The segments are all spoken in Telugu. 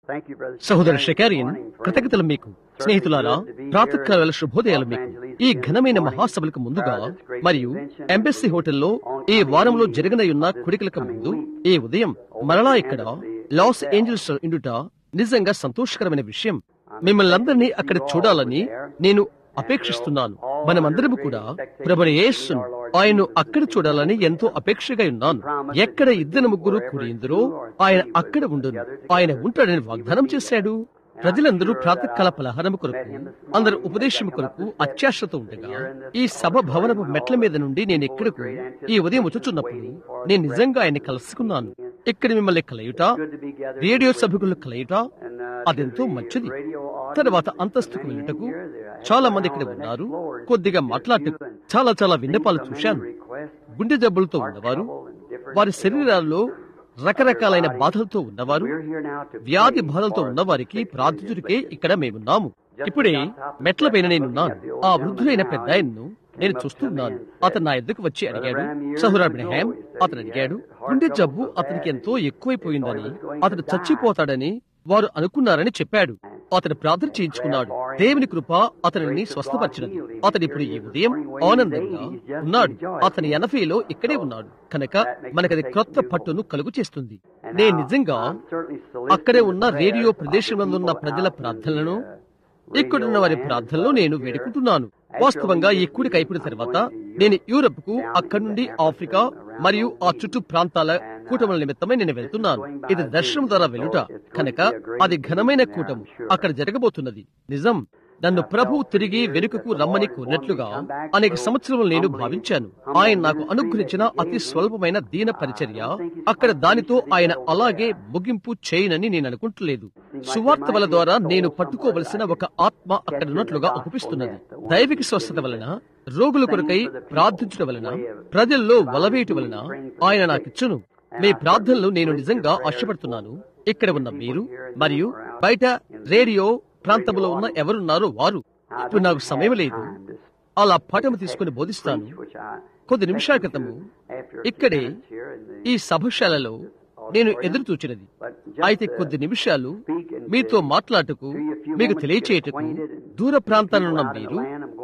సహోదర షకారియన్ కృతజ్ఞతలు మీకు స్నేహితులారా ప్రాతకాల శుభోదయాలు మీకు ఈ ఘనమైన మహాసభలకు ముందుగా మరియు ఎంబెస్సీ హోటల్లో ఈ వారంలో జరగనయున్న కుడికలకు ముందు ఈ ఉదయం మరలా ఇక్కడ లాస్ ఏంజల్స్ ఇండుట నిజంగా సంతోషకరమైన విషయం మిమ్మల్ని అందరినీ అక్కడ చూడాలని నేను అపేక్షిస్తున్నాను మనమందరము కూడా ప్రభుని యేసును ఆయన అక్కడ చూడాలని ఎంతో అపేక్షగా ఉన్నాను ఎక్కడ ఇద్దరు ముగ్గురు కూడిందరో ఆయన అక్కడ ఉండును ఆయన ఉంటాడని వాగ్దానం చేశాడు ప్రజలందరూ ప్రాతకాల పలహారం కొరకు అందరు ఉపదేశం కొరకు అత్యాశతో ఉండగా ఈ సభ భవనపు మెట్ల మీద నుండి నేను ఎక్కడకు ఈ ఉదయం వచ్చుచున్నప్పుడు నేను నిజంగా ఆయన కలుసుకున్నాను ఇక్కడ మిమ్మల్ని కలయుట రేడియో సభ్యులు కలయుట అదెంతో మంచిది తర్వాత అంతస్తుకు వెళ్ళుటకు చాలా మంది ఇక్కడ ఉన్నారు కొద్దిగా మాట్లాడుటకు చాలా చాలా విన్నపాలు చూశాను గుండె జబ్బులతో ఉన్నవారు వారి శరీరాల్లో రకరకాలైన బాధలతో ఉన్నవారు వ్యాధి బాధలతో ఉన్నవారికి ప్రార్థితుడికే ఇక్కడ మేమున్నాము ఇప్పుడే మెట్ల పైన నేనున్నాను ఆ వృద్ధులైన పెద్ద ఆయన్ను నేను చూస్తున్నాను అతను నా ఎద్దుకు వచ్చి అడిగాడు సహురాబ్రహాం అతను అడిగాడు గుండె జబ్బు అతనికి ఎంతో ఎక్కువైపోయిందని అతను చచ్చిపోతాడని వారు అనుకున్నారని చెప్పాడు అతను ప్రార్థన చేయించుకున్నాడు దేవుని కృప అతనిని స్వస్థపరిచినది అతను ఇప్పుడు ఈ ఉదయం ఆనందంగా ఉన్నాడు అతని ఎనభైలో ఇక్కడే ఉన్నాడు కనుక మనకది క్రొత్త పట్టును కలుగు చేస్తుంది నేను నిజంగా అక్కడే ఉన్న రేడియో ప్రదేశంలో ఉన్న ప్రజల ప్రార్థనలను ఇక్కడున్న వారి ప్రార్థనలో నేను వేడుకుంటున్నాను వాస్తవంగా ఈ కూడిక అయిపోయిన తర్వాత నేను యూరప్ కు అక్కడి నుండి ఆఫ్రికా మరియు ఆ చుట్టూ ప్రాంతాల కూటముల నిమిత్తమై నేను వెళ్తున్నాను ఇది దర్శనం ద్వారా వెళ్ళుట కనుక అది ఘనమైన కూటము అక్కడ జరగబోతున్నది నిజం నన్ను ప్రభు తిరిగి వెనుకకు రమ్మని కోరినట్లుగా అనేక సంవత్సరములు నేను భావించాను ఆయన నాకు అనుగ్రహించిన అతి స్వల్పమైన దీన పరిచర్య అక్కడ దానితో ఆయన అలాగే ముగింపు చేయనని నేను అనుకుంటలేదు సువార్త వల ద్వారా నేను పట్టుకోవలసిన ఒక ఆత్మ అక్కడ ఉన్నట్లుగా ఒప్పిస్తున్నది దైవిక స్వస్థత వలన రోగుల కొరకై ప్రార్థించడం వలన ప్రజల్లో వలవేయటం వలన ఆయన నాకిచ్చును మీ ప్రార్థనలు నేను నిజంగా ఆశపడుతున్నాను ఇక్కడ ఉన్న మీరు మరియు బయట రేడియో ప్రాంతంలో ఉన్న ఎవరున్నారో వారు ఇప్పుడు నాకు సమయం లేదు అలా పాఠము తీసుకుని బోధిస్తాను కొద్ది నిమిషాల క్రితము ఇక్కడే ఈ సభశాలలో నేను ఎదురు చూచినది అయితే కొద్ది నిమిషాలు మీతో మాట్లాడటకు మీకు తెలియచేయటకు దూర ప్రాంతాలను మీరు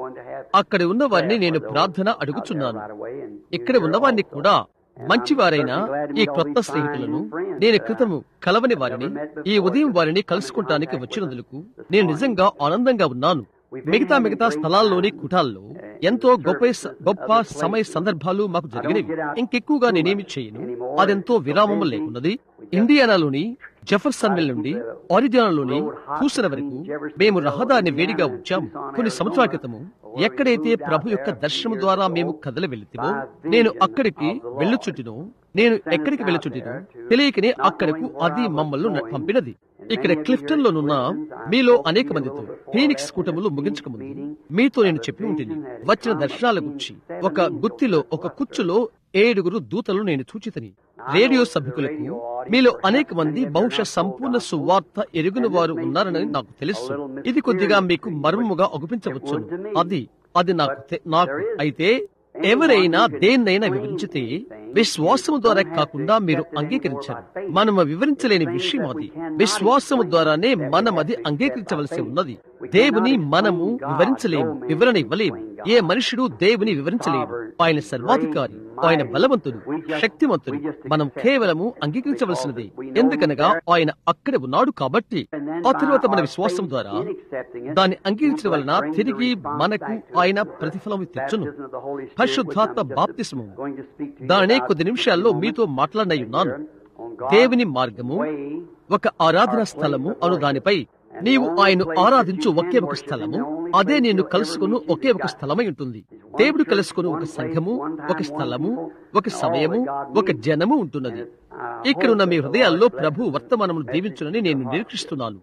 అక్కడ ఉన్న వారిని నేను ప్రార్థన అడుగుచున్నాను ఇక్కడ ఉన్నవారిని కూడా మంచివారైన ఈ క్రొత్త స్నేహితులను నేను క్రితము కలవని వారిని ఈ ఉదయం వారిని కలుసుకుంటానికి వచ్చినందుకు నేను నిజంగా ఆనందంగా ఉన్నాను మిగతా మిగతా స్థలాల్లోని కుటాల్లో ఎంతో గొప్ప గొప్ప సమయ సందర్భాలు మాకు జరిగినవి ఇంకెక్కువగా నేనేమి చేయను అదెంతో విరామం లేకున్నది ఇండియానాలోని జెఫర్సన్ మిల్ నుండి ఆరిజానాలోని హూసన వరకు మేము రహదారిని వేడిగా ఉంచాము కొన్ని సంవత్సరాల క్రితము ఎక్కడైతే ప్రభు యొక్క దర్శనం ద్వారా మేము కదలి వెళుతామో నేను అక్కడికి వెళ్ళుచుంటినో నేను ఎక్కడికి వెళ్ళుచుంటినో తెలియకనే అక్కడకు అది మమ్మల్ని పంపినది ఇక్కడ క్లిఫ్టన్ లోనున్న మీలో అనేక మందితో ఫీనిక్స్ కూటములు ముగించక ముందు మీతో నేను చెప్పి ఉంటుంది వచ్చిన దర్శనాల గురించి ఒక గుత్తిలో ఒక కుచ్చులో ఏడుగురు దూతలు నేను చూచితని రేడియో సభ్యులకు మీలో అనేక మంది బహుశా సంపూర్ణ సువార్త ఎరుగున వారు ఉన్నారని నాకు తెలుసు ఇది కొద్దిగా మీకు మర్మముగా ఒప్పించవచ్చు అది అది నాకు తె- నాకు అయితే ఎవరైనా దేన్నైనా వివరించితే విశ్వాసము ద్వారా కాకుండా మీరు అంగీకరించారు మనము వివరించలేని విషయం అది విశ్వాసము ద్వారానే మనం అది అంగీకరించవలసి ఉన్నది దేవుని మనము వివరించలేము వివరణ ఇవ్వలేము ఏ మనుషుడు దేవుని వివరించలేము ఆయన సర్వాధికారి ఆయన బలవంతుడు శక్తివంతుడు మనం కేవలము అంగీకరించవలసినది ఎందుకనగా ఆయన అక్కడ ఉన్నాడు కాబట్టి ఆ తరువాత మన విశ్వాసం ద్వారా దాన్ని అంగీకరించడం వలన తిరిగి మనకు ఆయన ప్రతిఫలం తెచ్చును పరిశుద్ధాత్మ బాప్తిస్మము దానినే కొద్ది నిమిషాల్లో మీతో మాట్లాడనై ఉన్నాను దేవుని మార్గము ఒక ఆరాధన స్థలము అను దానిపై నీవు ఆయన ఆరాధించు ఒకే ఒక స్థలము అదే నేను కలుసుకుని ఒకే ఒక స్థలమై ఉంటుంది దేవుడు కలుసుకుని ఒక సంఘము ఒక స్థలము ఒక సమయము ఒక జనము ఉంటున్నది ఇక్కడ ఉన్న మీ హృదయాల్లో ప్రభు వర్తమానమును దీవించునని నేను నిరీక్షిస్తున్నాను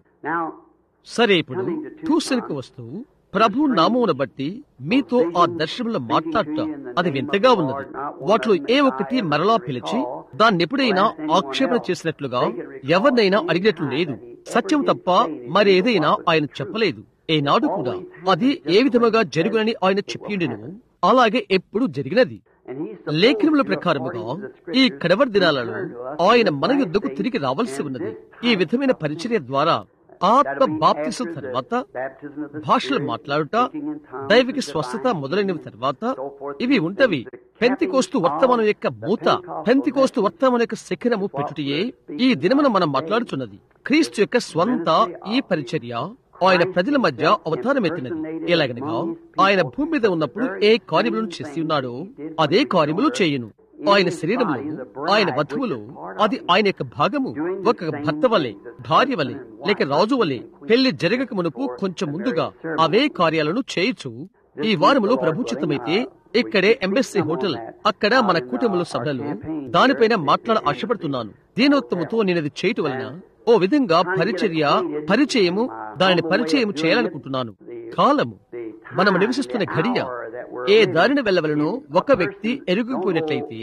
సరే ఇప్పుడు ట్యూషన్కు వస్తూ ప్రభు నామమును బట్టి మీతో ఆ దర్శనంలో మాట్లాడట అది వింతగా ఉన్నది వాటిలో ఏ ఒక్కటి మరలా పిలిచి దాన్ని ఎప్పుడైనా ఆక్షేపణ చేసినట్లుగా ఎవరినైనా అడిగినట్లు లేదు సత్యం తప్ప మరేదైనా ఆయన చెప్పలేదు ఏనాడు కూడా అది ఏ విధముగా జరుగునని ఆయన చెప్పిండును అలాగే ఎప్పుడు జరిగినది లేఖనముల ప్రకారముగా ఈ కడవరి దినాలలో ఆయన మన యుద్ధకు తిరిగి రావాల్సి ఉన్నది ఈ విధమైన పరిచర్య ద్వారా ఆత్మ బాప్తిసం తర్వాత భాషలు మాట్లాడుట దైవిక స్వస్థత మొదలైనవి తర్వాత ఇవి ఉంటవి పెంతికోస్తు వర్తమానం యొక్క మూత పెంతికోస్తు వర్తమానం యొక్క శిఖరము పెట్టుటయే ఈ దినమున మనం మాట్లాడుచున్నది క్రీస్తు యొక్క స్వంత ఈ పరిచర్య ఆయన ప్రజల మధ్య అవతారమెత్తినది ఎలాగనగా ఆయన భూమి మీద ఉన్నప్పుడు ఏ కార్యములను చేసి ఉన్నాడో అదే కార్యములు చేయును ఆయన శరీరంలో ఆయన వధువులో అది ఆయన యొక్క భాగము ఒక భర్త వలె భార్య వలె లేక రాజు వలె పెళ్లి జరగక మునుపు కొంచెం ముందుగా అవే కార్యాలను చేయొచ్చు ఈ వారములో ప్రభుచితమైతే ఇక్కడే ఎంబెస్సీ హోటల్ అక్కడ మన కూటమిలో సభలు దానిపైన మాట్లాడ ఆశపడుతున్నాను దీనోత్తముతో నేను అది చేయటం వలన ఓ విధంగా పరిచర్య పరిచయము దానిని పరిచయం చేయాలనుకుంటున్నాను కాలము మనం నివసిస్తున్న ఘడియ ఏ దారిని వెళ్ళవలనో ఒక వ్యక్తి ఎరుగకపోయినట్లయితే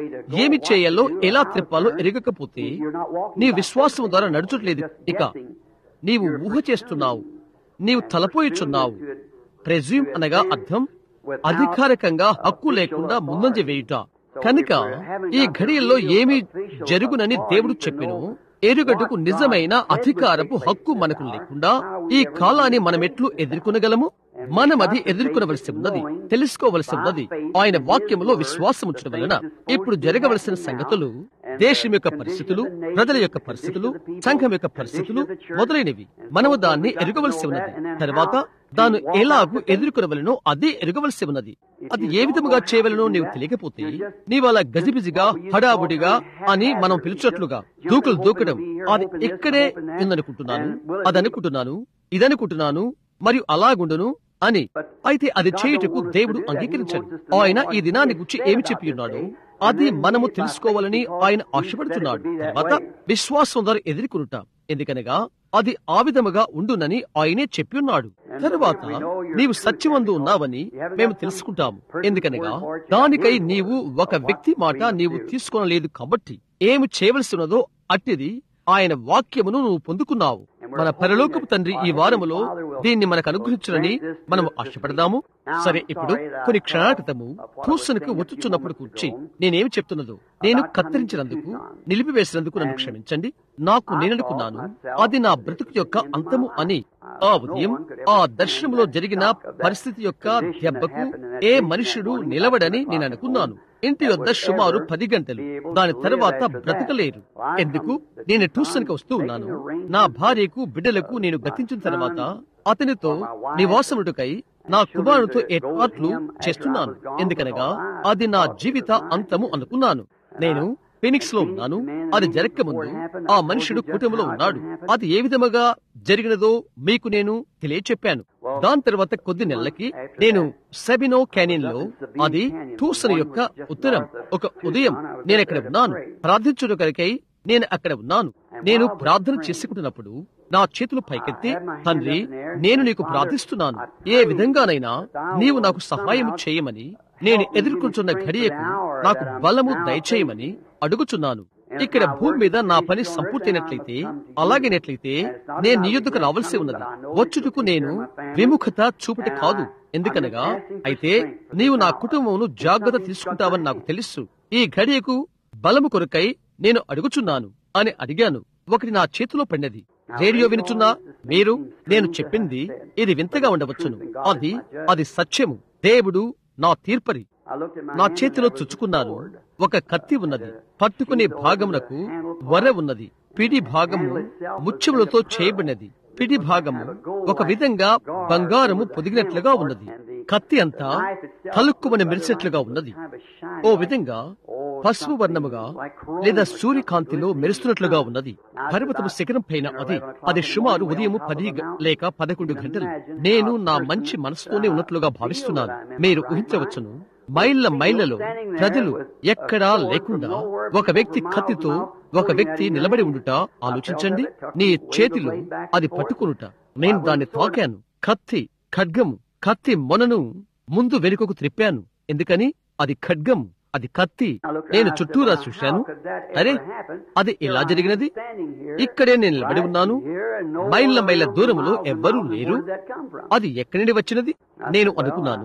ఏమి చేయాలో ఎలా త్రిప్పాలో ఎరగకపోతే నీ విశ్వాసం ద్వారా నడుచుట్లేదు ఇక నీవు ఊహ చేస్తున్నావు నీవు తలపోయిచున్నావు ప్రెజ్యూమ్ అనగా అర్థం అధికారికంగా హక్కు లేకుండా ముందంజ వేయుట కనుక ఈ ఘడియల్లో ఏమి జరుగునని దేవుడు చెప్పెను ఎరుగటకు నిజమైన అధికారపు హక్కు మనకు లేకుండా ఈ కాలాన్ని మనం ఎట్లు ఎదుర్కొనగలము మనం అది ఎదుర్కొనవలసి ఉన్నది తెలుసుకోవలసి ఉన్నది ఆయన వాక్యములో విశ్వాసం ఉంచడం వలన ఇప్పుడు జరగవలసిన సంగతులు దేశం యొక్క పరిస్థితులు ప్రజల యొక్క పరిస్థితులు సంఘం యొక్క పరిస్థితులు మొదలైనవి మనము దాన్ని ఎరుగవలసి ఉన్నది తర్వాత దాన్ని ఎలాగూ ఎదుర్కొనవలనో అదే ఎరుగవలసి ఉన్నది అది ఏ విధముగా చేయవలనో నీవు తెలియకపోతే నీవు అలా గజిబిజిగా హడాబుడిగా అని మనం పిలిచినట్లుగా దూకులు దూకడం అది ఇక్కడే ఉందనుకుంటున్నాను అది అనుకుంటున్నాను ఇదనుకుంటున్నాను మరియు అలాగుండును అని అయితే అది చేయుటకు దేవుడు అంగీకరించాడు ఆయన ఈ దినాన్ని గురించి ఏమి చెప్పి ఉన్నాడు అది మనము తెలుసుకోవాలని ఆయన ఆశపడుతున్నాడు తర్వాత విశ్వాసం ద్వారా ఎదుర్కొనుట ఎందుకనగా అది ఆ విధముగా ఉండునని ఆయనే చెప్పి ఉన్నాడు తరువాత నీవు సత్యమందు ఉన్నావని మేము తెలుసుకుంటాము ఎందుకనగా దానికై నీవు ఒక వ్యక్తి మాట నీవు తీసుకోనలేదు కాబట్టి ఏమి చేయవలసి ఉన్నదో అట్టిది ఆయన వాక్యమును నువ్వు పొందుకున్నావు మన పరలోకపు తండ్రి ఈ వారములో దీన్ని మనకు అనుగ్రహించునని మనం ఆశపడదాము సరే ఇప్పుడు కొన్ని క్షణాల క్రితము ట్యూషన్కు వచ్చుచున్నప్పుడు కూర్చి నేనేమి చెప్తున్నదో నేను కత్తిరించినందుకు నిలిపివేసినందుకు నన్ను క్షమించండి నాకు నేననుకున్నాను అది నా బ్రతుకు యొక్క అంతము అని ఆ ఉదయం ఆ దర్శనంలో జరిగిన పరిస్థితి యొక్క దెబ్బకు ఏ మనుషుడు నిలవడని నేను అనుకున్నాను ఇంటి వద్ద సుమారు పది గంటలు దాని తర్వాత బ్రతకలేరు ఎందుకు నేను ట్యూషన్కి వస్తూ ఉన్నాను నా భార్యకు బిడ్డలకు నేను గతించిన తర్వాత అతనితో నివాసముటకై నా కుమారునితో ఏర్పాట్లు చేస్తున్నాను ఎందుకనగా అది నా జీవిత అంతము అనుకున్నాను నేను ఫినిక్స్ లో ఉన్నాను అది జరగక ముందు ఆ మనుషుడు కుటుంబంలో ఉన్నాడు అది ఏ విధముగా జరిగినదో మీకు నేను తెలియచెప్పాను దాని తర్వాత కొద్ది నెలలకి నేను సెబినో క్యానియన్ లో అది టూసన్ యొక్క ఉత్తరం ఒక ఉదయం నేను అక్కడ ఉన్నాను ప్రార్థించుట కొరకై నేను అక్కడ ఉన్నాను నేను ప్రార్థన చేసుకుంటున్నప్పుడు నా చేతులు పైకెత్తి తండ్రి నేను నీకు ప్రార్థిస్తున్నాను ఏ విధంగానైనా నీవు నాకు సహాయం చేయమని నేను ఎదుర్కొంటున్న ఘడియకు నాకు బలము దయచేయమని అడుగుచున్నాను ఇక్కడ భూమి మీద నా పని సంపూర్తయినట్లయితే అలాగైనట్లయితే నేను నీ యుద్ధకు రావాల్సి ఉన్నది వచ్చుటకు నేను విముఖత చూపటి కాదు ఎందుకనగా అయితే నీవు నా కుటుంబమును జాగ్రత్త తీసుకుంటావని నాకు తెలుసు ఈ ఘడియకు బలము కొరకై నేను అడుగుచున్నాను అని అడిగాను ఒకటి నా చేతిలో పడినది రేడియో వినుచున్నా మీరు నేను చెప్పింది ఇది వింతగా ఉండవచ్చును అది అది సత్యము దేవుడు నా తీర్పరి నా చేతిలో చుచ్చుకున్నాను ఒక కత్తి ఉన్నది పట్టుకునే భాగమునకు వర ఉన్నది పిడి భాగము ముత్యములతో చేయబడినది పిడి భాగము ఒక విధంగా బంగారము పొదిగినట్లుగా ఉన్నది కత్తి అంతా తలుక్కుమని మెరిసినట్లుగా ఉన్నది ఓ విధంగా పసుపు వర్ణముగా లేదా సూర్యకాంతిలో మెరుస్తున్నట్లుగా ఉన్నది పర్వతము శిఖరం పైన అది అది సుమారు ఉదయం పది లేక పదకొండు గంటలు నేను నా మంచి మనసుతోనే ఉన్నట్లుగా భావిస్తున్నాను మీరు ఊహించవచ్చును మైళ్ళ మైళ్ళలో ప్రజలు ఎక్కడా లేకుండా ఒక వ్యక్తి కత్తితో ఒక వ్యక్తి నిలబడి ఉండుట ఆలోచించండి నీ చేతిలో అది పట్టుకునుట నేను దాన్ని తాకాను కత్తి ఖడ్గము కత్తి మొనను ముందు వెనుకకు త్రిప్పాను ఎందుకని అది ఖడ్గం అది కత్తి నేను చుట్టూరా చూశాను అరే అది ఎలా జరిగినది ఇక్కడే నేను నిలబడి ఉన్నాను మైళ్ళ మైళ్ళ దూరంలో ఎవ్వరూ లేరు అది ఎక్కడి నుండి వచ్చినది నేను అనుకున్నాను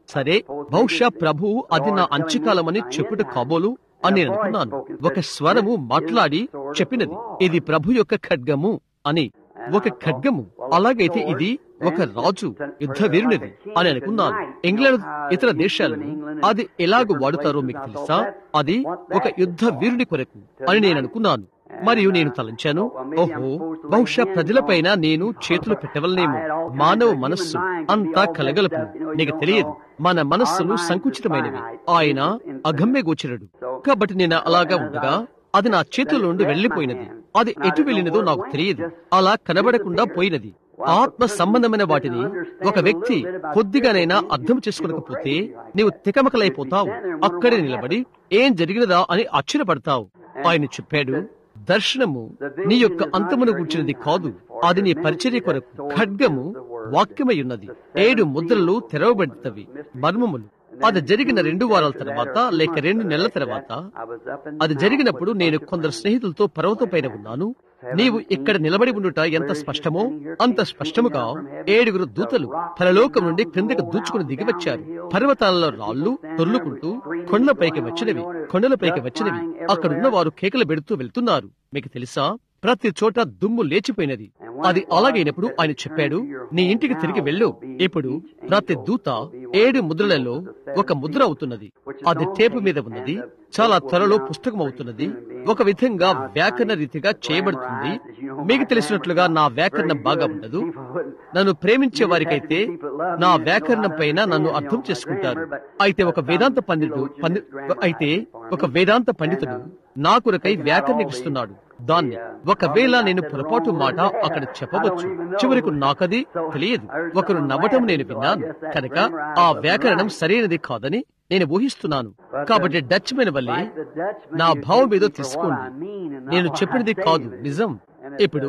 సరే బహుశా ప్రభువు అది నా అంచుకాలమని చెప్పుట కాబోలు అని నేను అనుకున్నాను ఒక స్వరము మాట్లాడి చెప్పినది ఇది ప్రభు యొక్క ఖడ్గము అని ఒక ఖడ్గము అలాగైతే ఇది ఒక రాజు యుద్ధ వీరునిది అని అనుకున్నాను ఇంగ్లాండ్ ఇతర దేశాలను అది ఎలాగ వాడుతారో మీకు తెలుసా అది ఒక యుద్ధ వీరుని కొరకు అని నేను అనుకున్నాను మరియు నేను తలంచాను ఓహో బహుశా ప్రజలపైన నేను చేతులు పెట్టవలనేమో మానవ మనస్సు అంతా కలగలుపు నీకు తెలియదు మన మనస్సులు సంకుచితమైనవి ఆయన అగమ్య గోచరుడు కాబట్టి నేను అలాగా ఉండగా అది నా చేతుల నుండి వెళ్లిపోయినది అది ఎటు వెళ్ళినదో నాకు తెలియదు అలా కనబడకుండా పోయినది ఆత్మ సంబంధమైన వాటిని ఒక వ్యక్తి కొద్దిగానైనా అర్థం చేసుకోలేకపోతే నీవు తికమకలైపోతావు అక్కడే నిలబడి ఏం జరిగినదా అని ఆశ్చర్యపడతావు ఆయన చెప్పాడు దర్శనము నీ యొక్క అంతమును కూర్చున్నది కాదు అది నీ పరిచర్య కొరకు ఖడ్గము వాక్యమై ఉన్నది ఏడు ముద్రలు తెరవబడితవి మర్మములు అది జరిగిన రెండు వారాల తర్వాత లేక రెండు నెలల తర్వాత అది జరిగినప్పుడు నేను కొందరు స్నేహితులతో పర్వతం పైన ఉన్నాను నీవు ఇక్కడ నిలబడి ఉండుట ఎంత స్పష్టమో అంత స్పష్టముగా ఏడుగురు దూతలు పరలోకం నుండి క్రిందకు దూచుకుని దిగివచ్చారు పర్వతాలలో రాళ్లు దొర్లుకుంటూ కొండలపైకి వచ్చినవి కొండలపైకి వచ్చినవి అక్కడున్న వారు కేకలు పెడుతూ వెళ్తున్నారు మీకు తెలుసా ప్రతి చోట దుమ్ము లేచిపోయినది అది అలాగైనప్పుడు ఆయన చెప్పాడు నీ ఇంటికి తిరిగి వెళ్ళు ఇప్పుడు ప్రతి దూత ఏడు ముద్రలలో ఒక ముద్ర అవుతున్నది అది టేపు మీద ఉన్నది చాలా త్వరలో పుస్తకం అవుతున్నది ఒక విధంగా వ్యాకరణ రీతిగా చేయబడుతుంది మీకు తెలిసినట్లుగా నా వ్యాకరణం బాగా ఉండదు నన్ను ప్రేమించే వారికైతే నా వ్యాకరణం పైన నన్ను అర్థం చేసుకుంటారు అయితే ఒక వేదాంత పండితుడు పండి అయితే ఒక వేదాంత పండితుడు నా కొరకై వ్యాకరణిస్తున్నాడు దాన్ని ఒకవేళ నేను పొరపాటు మాట అక్కడ చెప్పవచ్చు చివరికి నాకది తెలియదు ఒకరు నవ్వటం నేను విన్నాను కనుక ఆ వ్యాకరణం సరైనది కాదని నేను ఊహిస్తున్నాను కాబట్టి డచ్ మెన్ వల్లే నా భావం ఏదో తీసుకోండి నేను చెప్పినది కాదు నిజం ఇప్పుడు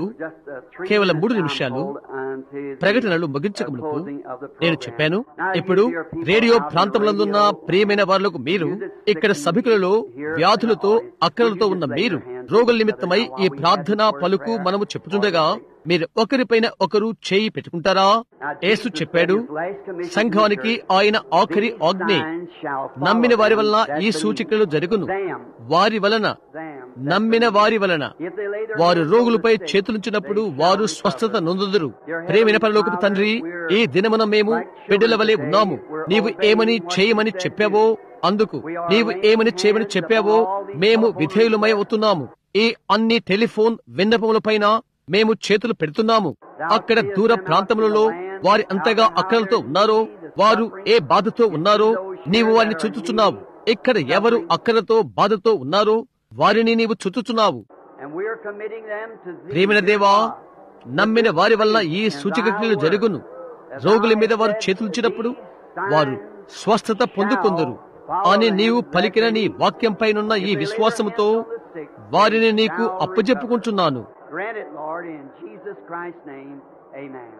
కేవలం మూడు నిమిషాలు ప్రకటనలు ముగించకమునుకు నేను చెప్పాను ఇప్పుడు రేడియో ప్రాంతంలోనున్న ప్రియమైన వారులకు మీరు ఇక్కడ సభికులలో వ్యాధులతో అక్కలతో ఉన్న మీరు రోగుల నిమిత్తమై ఈ ప్రార్థన పలుకు మనము చెప్పుతుండగా మీరు ఒకరిపైన ఒకరు చేయి పెట్టుకుంటారా యేసు చెప్పాడు సంఘానికి ఆయన ఆఖరి ఆజ్ఞే నమ్మిన వారి వలన ఈ సూచికలు జరుగును వారి వలన నమ్మిన వారి వలన వారు రోగులపై చేతులుంచినప్పుడు వారు స్వస్థత నొందుదురు ప్రేమిన పరలోకపు తండ్రి ఈ దినమున మేము బిడ్డల వలె ఉన్నాము నీవు ఏమని చేయమని చెప్పావో అందుకు నీవు ఏమని చేయమని చెప్పావో మేము విధేయులమై అవుతున్నాము ఈ అన్ని టెలిఫోన్ విన్నపములపైన మేము చేతులు పెడుతున్నాము అక్కడ దూర ప్రాంతములలో వారి అంతగా అక్కలతో ఉన్నారో వారు ఏ బాధతో ఉన్నారో నీవు వారిని చుట్టుచున్నావు ఇక్కడ ఎవరు అక్కలతో బాధతో ఉన్నారో వారిని నీవు చుట్టుచున్నావు ప్రేమిన దేవా నమ్మిన వారి వల్ల ఈ సూచక క్రియలు జరుగును రోగుల మీద వారు చేతులుచినప్పుడు వారు స్వస్థత పొందుకొందరు అని నీవు పలికిన నీ వాక్యంపైనున్న ఈ విశ్వాసముతో వారిని నీకు అప్పజెప్పుకుంటున్నాను Grant it, Lord, in Jesus Christ's name. Amen.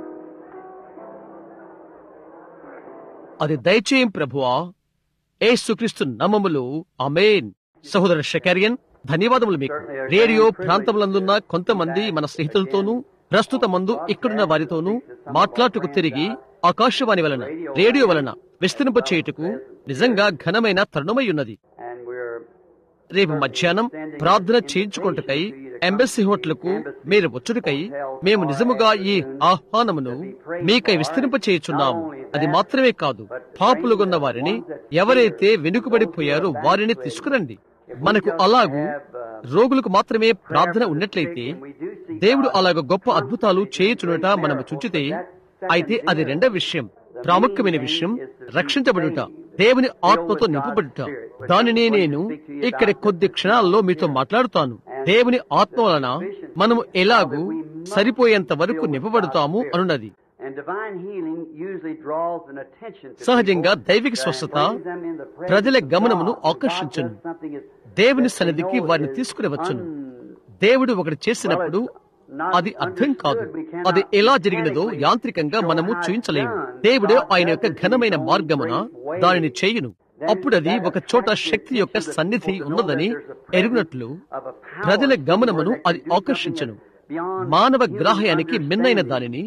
అది దయచేయం ప్రభువా ఏసుక్రీస్తు నామములో అమేన్ సహోదర షకరియన్ ధన్యవాదములు మీకు రేడియో ప్రాంతములందున్న కొంతమంది మన స్నేహితులతోనూ ప్రస్తుత మందు ఇక్కడున్న వారితోనూ మాట్లాడుటకు తిరిగి ఆకాశవాణి వలన రేడియో వలన విస్తరింప చేయుటకు నిజంగా ఘనమైన తరుణమై ఉన్నది And we're రేపు మధ్యాహ్నం ప్రార్థన చేయించుకుంటకై ఎంబసీ హోటల్కు మీరు వచ్చుటకై మేము నిజముగా ఈ ఆహ్వానమును మీకై విస్తరింప చేయుచున్నాము అది మాత్రమే కాదు పాపులుగున్న వారిని ఎవరైతే వెనుకబడిపోయారో వారిని తీసుకురండి మనకు అలాగూ రోగులకు మాత్రమే ప్రార్థన ఉన్నట్లయితే దేవుడు అలాగ గొప్ప అద్భుతాలు చేయుచునట మనము చూచితే అయితే అది రెండవ విషయం ప్రాముఖ్యమైన విషయం రక్షించబడుట దేవుని ఆత్మతో నింపబడుట దానినే నేను ఇక్కడ కొద్ది క్షణాల్లో మీతో మాట్లాడుతాను దేవుని ఆత్మ వలన మనము ఎలాగూ సరిపోయేంత వరకు నింపబడుతాము అనున్నది and divine healing usually draws an attention to సహజంగా people దైవిక that స్వస్థత brings them in the presence ప్రజల of గమనమును God. When God ఆకర్షించును does something is- దేవుని that they సన్నిధికి know వారిని is తీసుకుని వచ్చును un- దేవుడు ఒకటి చేసినప్పుడు అది అర్థం కాదు అది ఎలా జరిగినదో యాంత్రికంగా మనము చూయించలేము దేవుడే ఆయన యొక్క ఘనమైన మార్గమున దానిని చేయును అప్పుడు అది ఒక చోట శక్తి యొక్క సన్నిధి ఉన్నదని ఎరుగునట్లు ప్రజల గమనమును అది ఆకర్షించను మానవ గ్రాహయానికి మిన్నైన దానిని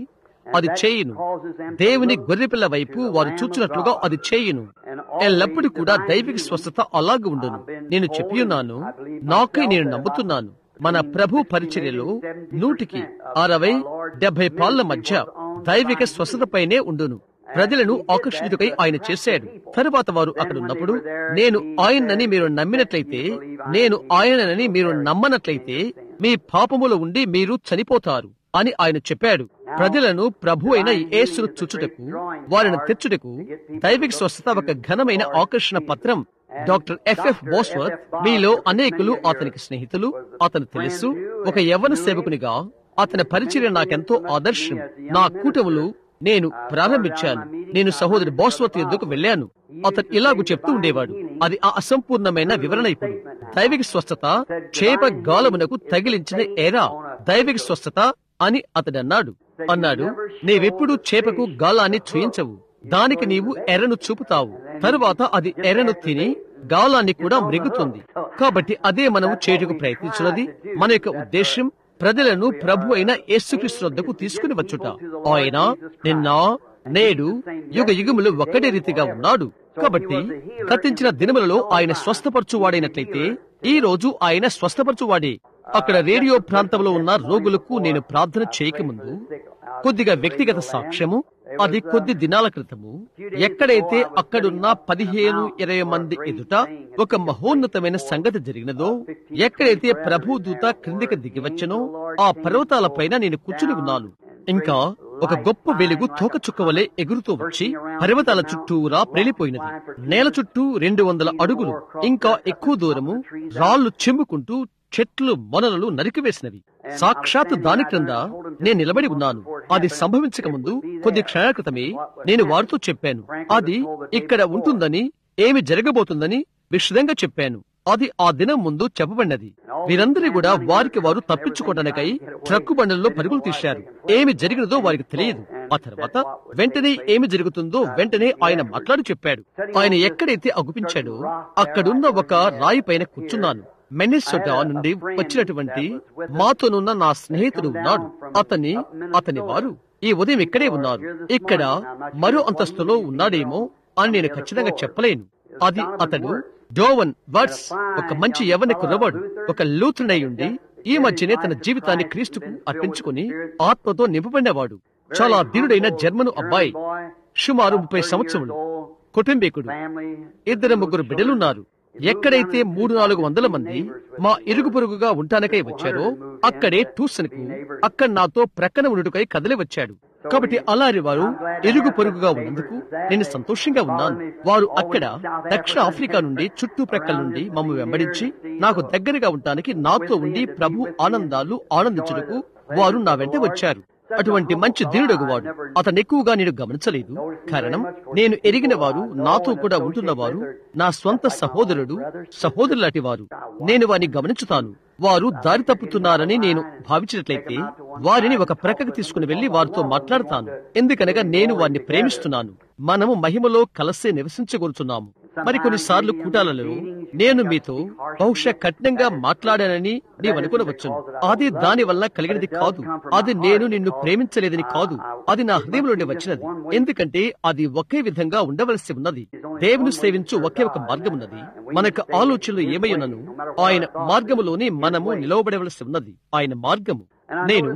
అది చేయును దేవుని గొర్రెపిల్ల వైపు వారు చూచినట్లుగా అది చేయును ఎల్లప్పుడూ కూడా దైవిక స్వస్థత అలాగే ఉండును నేను చెప్పి ఉన్నాను నాకై నేను నమ్ముతున్నాను మన ప్రభు పరిచర్యలో నూటికి అరవై డెబ్బై పాళ్ల మధ్య దైవిక స్వస్థతపైనే ఉండును ప్రజలను ఆకర్షితుకై ఆయన చేశాడు తరువాత వారు అక్కడ ఉన్నప్పుడు నేను ఆయనని మీరు నమ్మినట్లయితే నేను ఆయనని మీరు నమ్మనట్లయితే మీ పాపములో ఉండి మీరు చనిపోతారు అని ఆయన చెప్పాడు ప్రజలను ప్రభు అయిన యేసును చుచ్చుటకు వారిని తెచ్చుటకు దైవిక స్వస్థత ఒక ఘనమైన ఆకర్షణ పత్రం డాక్టర్ ఎఫ్ఎఫ్ బోస్వర్త్ మీలో అనేకులు అతనికి స్నేహితులు అతను తెలుసు ఒక యవ్వన సేవకునిగా అతని పరిచర్య నాకెంతో ఆదర్శం నా కూటములు నేను ప్రారంభించాను నేను సహోదరి బోస్వత్ ఎద్దుకు వెళ్ళాను అతను ఇలాగూ చెప్తూ ఉండేవాడు అది ఆ అసంపూర్ణమైన వివరణ ఇప్పుడు దైవిక స్వస్థత చేప గాలమునకు తగిలించిన ఏరా దైవిక స్వస్థత అని అతడు అన్నాడు అన్నాడు నీవెప్పుడు చేపకు గాలాన్ని చూయించవు దానికి నీవు ఎర్రను చూపుతావు తరువాత అది ఎర్రను తిని గాలాన్ని కూడా మృగుతుంది కాబట్టి అదే మనము చేయుటకు ప్రయత్నించినది మన యొక్క ఉద్దేశం ప్రజలను ప్రభు అయిన యేసుక్రీస్తు వద్దకు తీసుకుని వచ్చుట ఆయన నిన్న నేడు యుగ యుగములు ఒక్కడే రీతిగా ఉన్నాడు కాబట్టి గతించిన దినములలో ఆయన స్వస్థపరచువాడైనట్లయితే ఈ రోజు ఆయన స్వస్థపరచువాడే అక్కడ రేడియో ప్రాంతంలో ఉన్న రోగులకు నేను ప్రార్థన చేయకముందు కొద్దిగా వ్యక్తిగత సాక్ష్యము అది కొద్ది దినాల క్రితము ఎక్కడైతే అక్కడున్న పదిహేను ఇరవై మంది ఎదుట ఒక మహోన్నతమైన సంగతి జరిగినదో ఎక్కడైతే ప్రభు దూత క్రిందికి దిగివచ్చనో ఆ పర్వతాలపైన నేను కూర్చుని ఉన్నాను ఇంకా ఒక గొప్ప వెలుగు తోక చుక్క వలె ఎగురుతూ వచ్చి పర్వతాల చుట్టూరా ప్రేలిపోయినది నేల చుట్టూ రెండు వందల అడుగులు ఇంకా ఎక్కువ దూరము రాళ్లు చెమ్ముకుంటూ చెట్లు మొనలు నరికివేసినవి సాక్షాత్ దాని క్రింద నేను నిలబడి ఉన్నాను అది సంభవించక ముందు కొద్ది క్షణాల క్రితమే నేను వారితో చెప్పాను అది ఇక్కడ ఉంటుందని ఏమి జరగబోతుందని విషదంగా చెప్పాను అది ఆ దినం ముందు చెప్పబడినది వీరందరూ కూడా వారికి వారు తప్పించుకోవడానికై ట్రక్కు బండల్లో పరుగులు తీశారు ఏమి జరిగినదో వారికి తెలియదు ఆ తర్వాత వెంటనే ఏమి జరుగుతుందో వెంటనే ఆయన మాట్లాడి చెప్పాడు ఆయన ఎక్కడైతే అగుపించాడో అక్కడున్న ఒక రాయి పైన కూర్చున్నాను మెన్నిసోటా నుండి వచ్చినటువంటి మాతోనున్న నా స్నేహితుడు ఉన్నాడు అతని అతని వారు ఈ ఉదయం ఇక్కడే ఉన్నారు ఇక్కడ మరో అంతస్తులో ఉన్నాడేమో అని నేను ఖచ్చితంగా చెప్పలేను అది అతడు డోవన్ వర్డ్స్ ఒక మంచి యవన కుర్రవాడు ఒక లూతునై ఉండి ఈ మధ్యనే తన జీవితాన్ని క్రీస్తుకు అర్పించుకుని ఆత్మతో నింపబడినవాడు చాలా ధీరుడైన జర్మను అబ్బాయి సుమారు ముప్పై సంవత్సరములు కుటుంబీకుడు ఇద్దరు ముగ్గురు బిడ్డలున్నారు ఎక్కడైతే మూడు నాలుగు వందల మంది మా ఇరుగు పొరుగుగా ఉంటానికై వచ్చారో అక్కడే ట్యూషన్ కు అక్కడ నాతో ప్రక్కన ఉండుటకై కదలి వచ్చాడు కాబట్టి అలారి వారు ఇరుగు పొరుగుగా ఉన్నందుకు నేను సంతోషంగా ఉన్నాను వారు అక్కడ దక్షిణ ఆఫ్రికా నుండి చుట్టూ ప్రక్కల నుండి మమ్మ వెంబడించి నాకు దగ్గరగా ఉండటానికి నాతో ఉండి ప్రభు ఆనందాలు ఆనందించుటకు వారు నా వెంట వచ్చారు అటువంటి మంచి ధీరుడగు వాడు అతను ఎక్కువగా నేను గమనించలేదు కారణం నేను ఎరిగిన వారు నాతో కూడా ఉంటున్నవారు నా స్వంత సహోదరుడు సహోదరులాంటి వారు నేను వారిని గమనించుతాను వారు దారి తప్పుతున్నారని నేను భావించినట్లయితే వారిని ఒక ప్రక్కకు తీసుకుని వెళ్లి వారితో మాట్లాడతాను ఎందుకనగా నేను వారిని ప్రేమిస్తున్నాను మనము మహిమలో కలసే నివసించగలుగుతున్నాము మరి కొన్నిసార్లు కూటాలలో నేను మీతో బహుశా కఠినంగా మాట్లాడానని నీవు అనుకునవచ్చు అది దాని వల్ల కలిగినది కాదు అది నేను నిన్ను ప్రేమించలేదని కాదు అది నా హృదయంలోనే వచ్చినది ఎందుకంటే అది ఒకే విధంగా ఉండవలసి ఉన్నది దేవుని సేవించు ఒకే ఒక మార్గం ఉన్నది మనకు ఆలోచనలు ఏమయ్యున్నను ఆయన మార్గములోనే మనము నిలవబడవలసి ఉన్నది ఆయన మార్గము నేను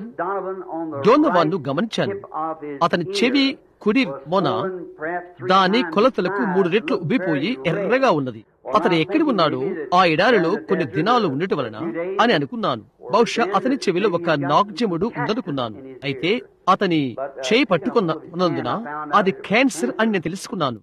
డోనవాన్ను గమనించాను అతని చెవి కుడి మొన దాని కొలతలకు మూడు రెట్లు ఉబ్బిపోయి ఎర్రగా ఉన్నది అతను ఎక్కడి ఉన్నాడో ఆ ఎడారిలో కొన్ని దినాలు ఉండటం వలన అని అనుకున్నాను బహుశా అతని చెవిలో ఒక నాగ్జముడు ఉందనుకున్నాను అయితే అతని చేయి పట్టుకున్నందున అది క్యాన్సర్ అని నేను తెలుసుకున్నాను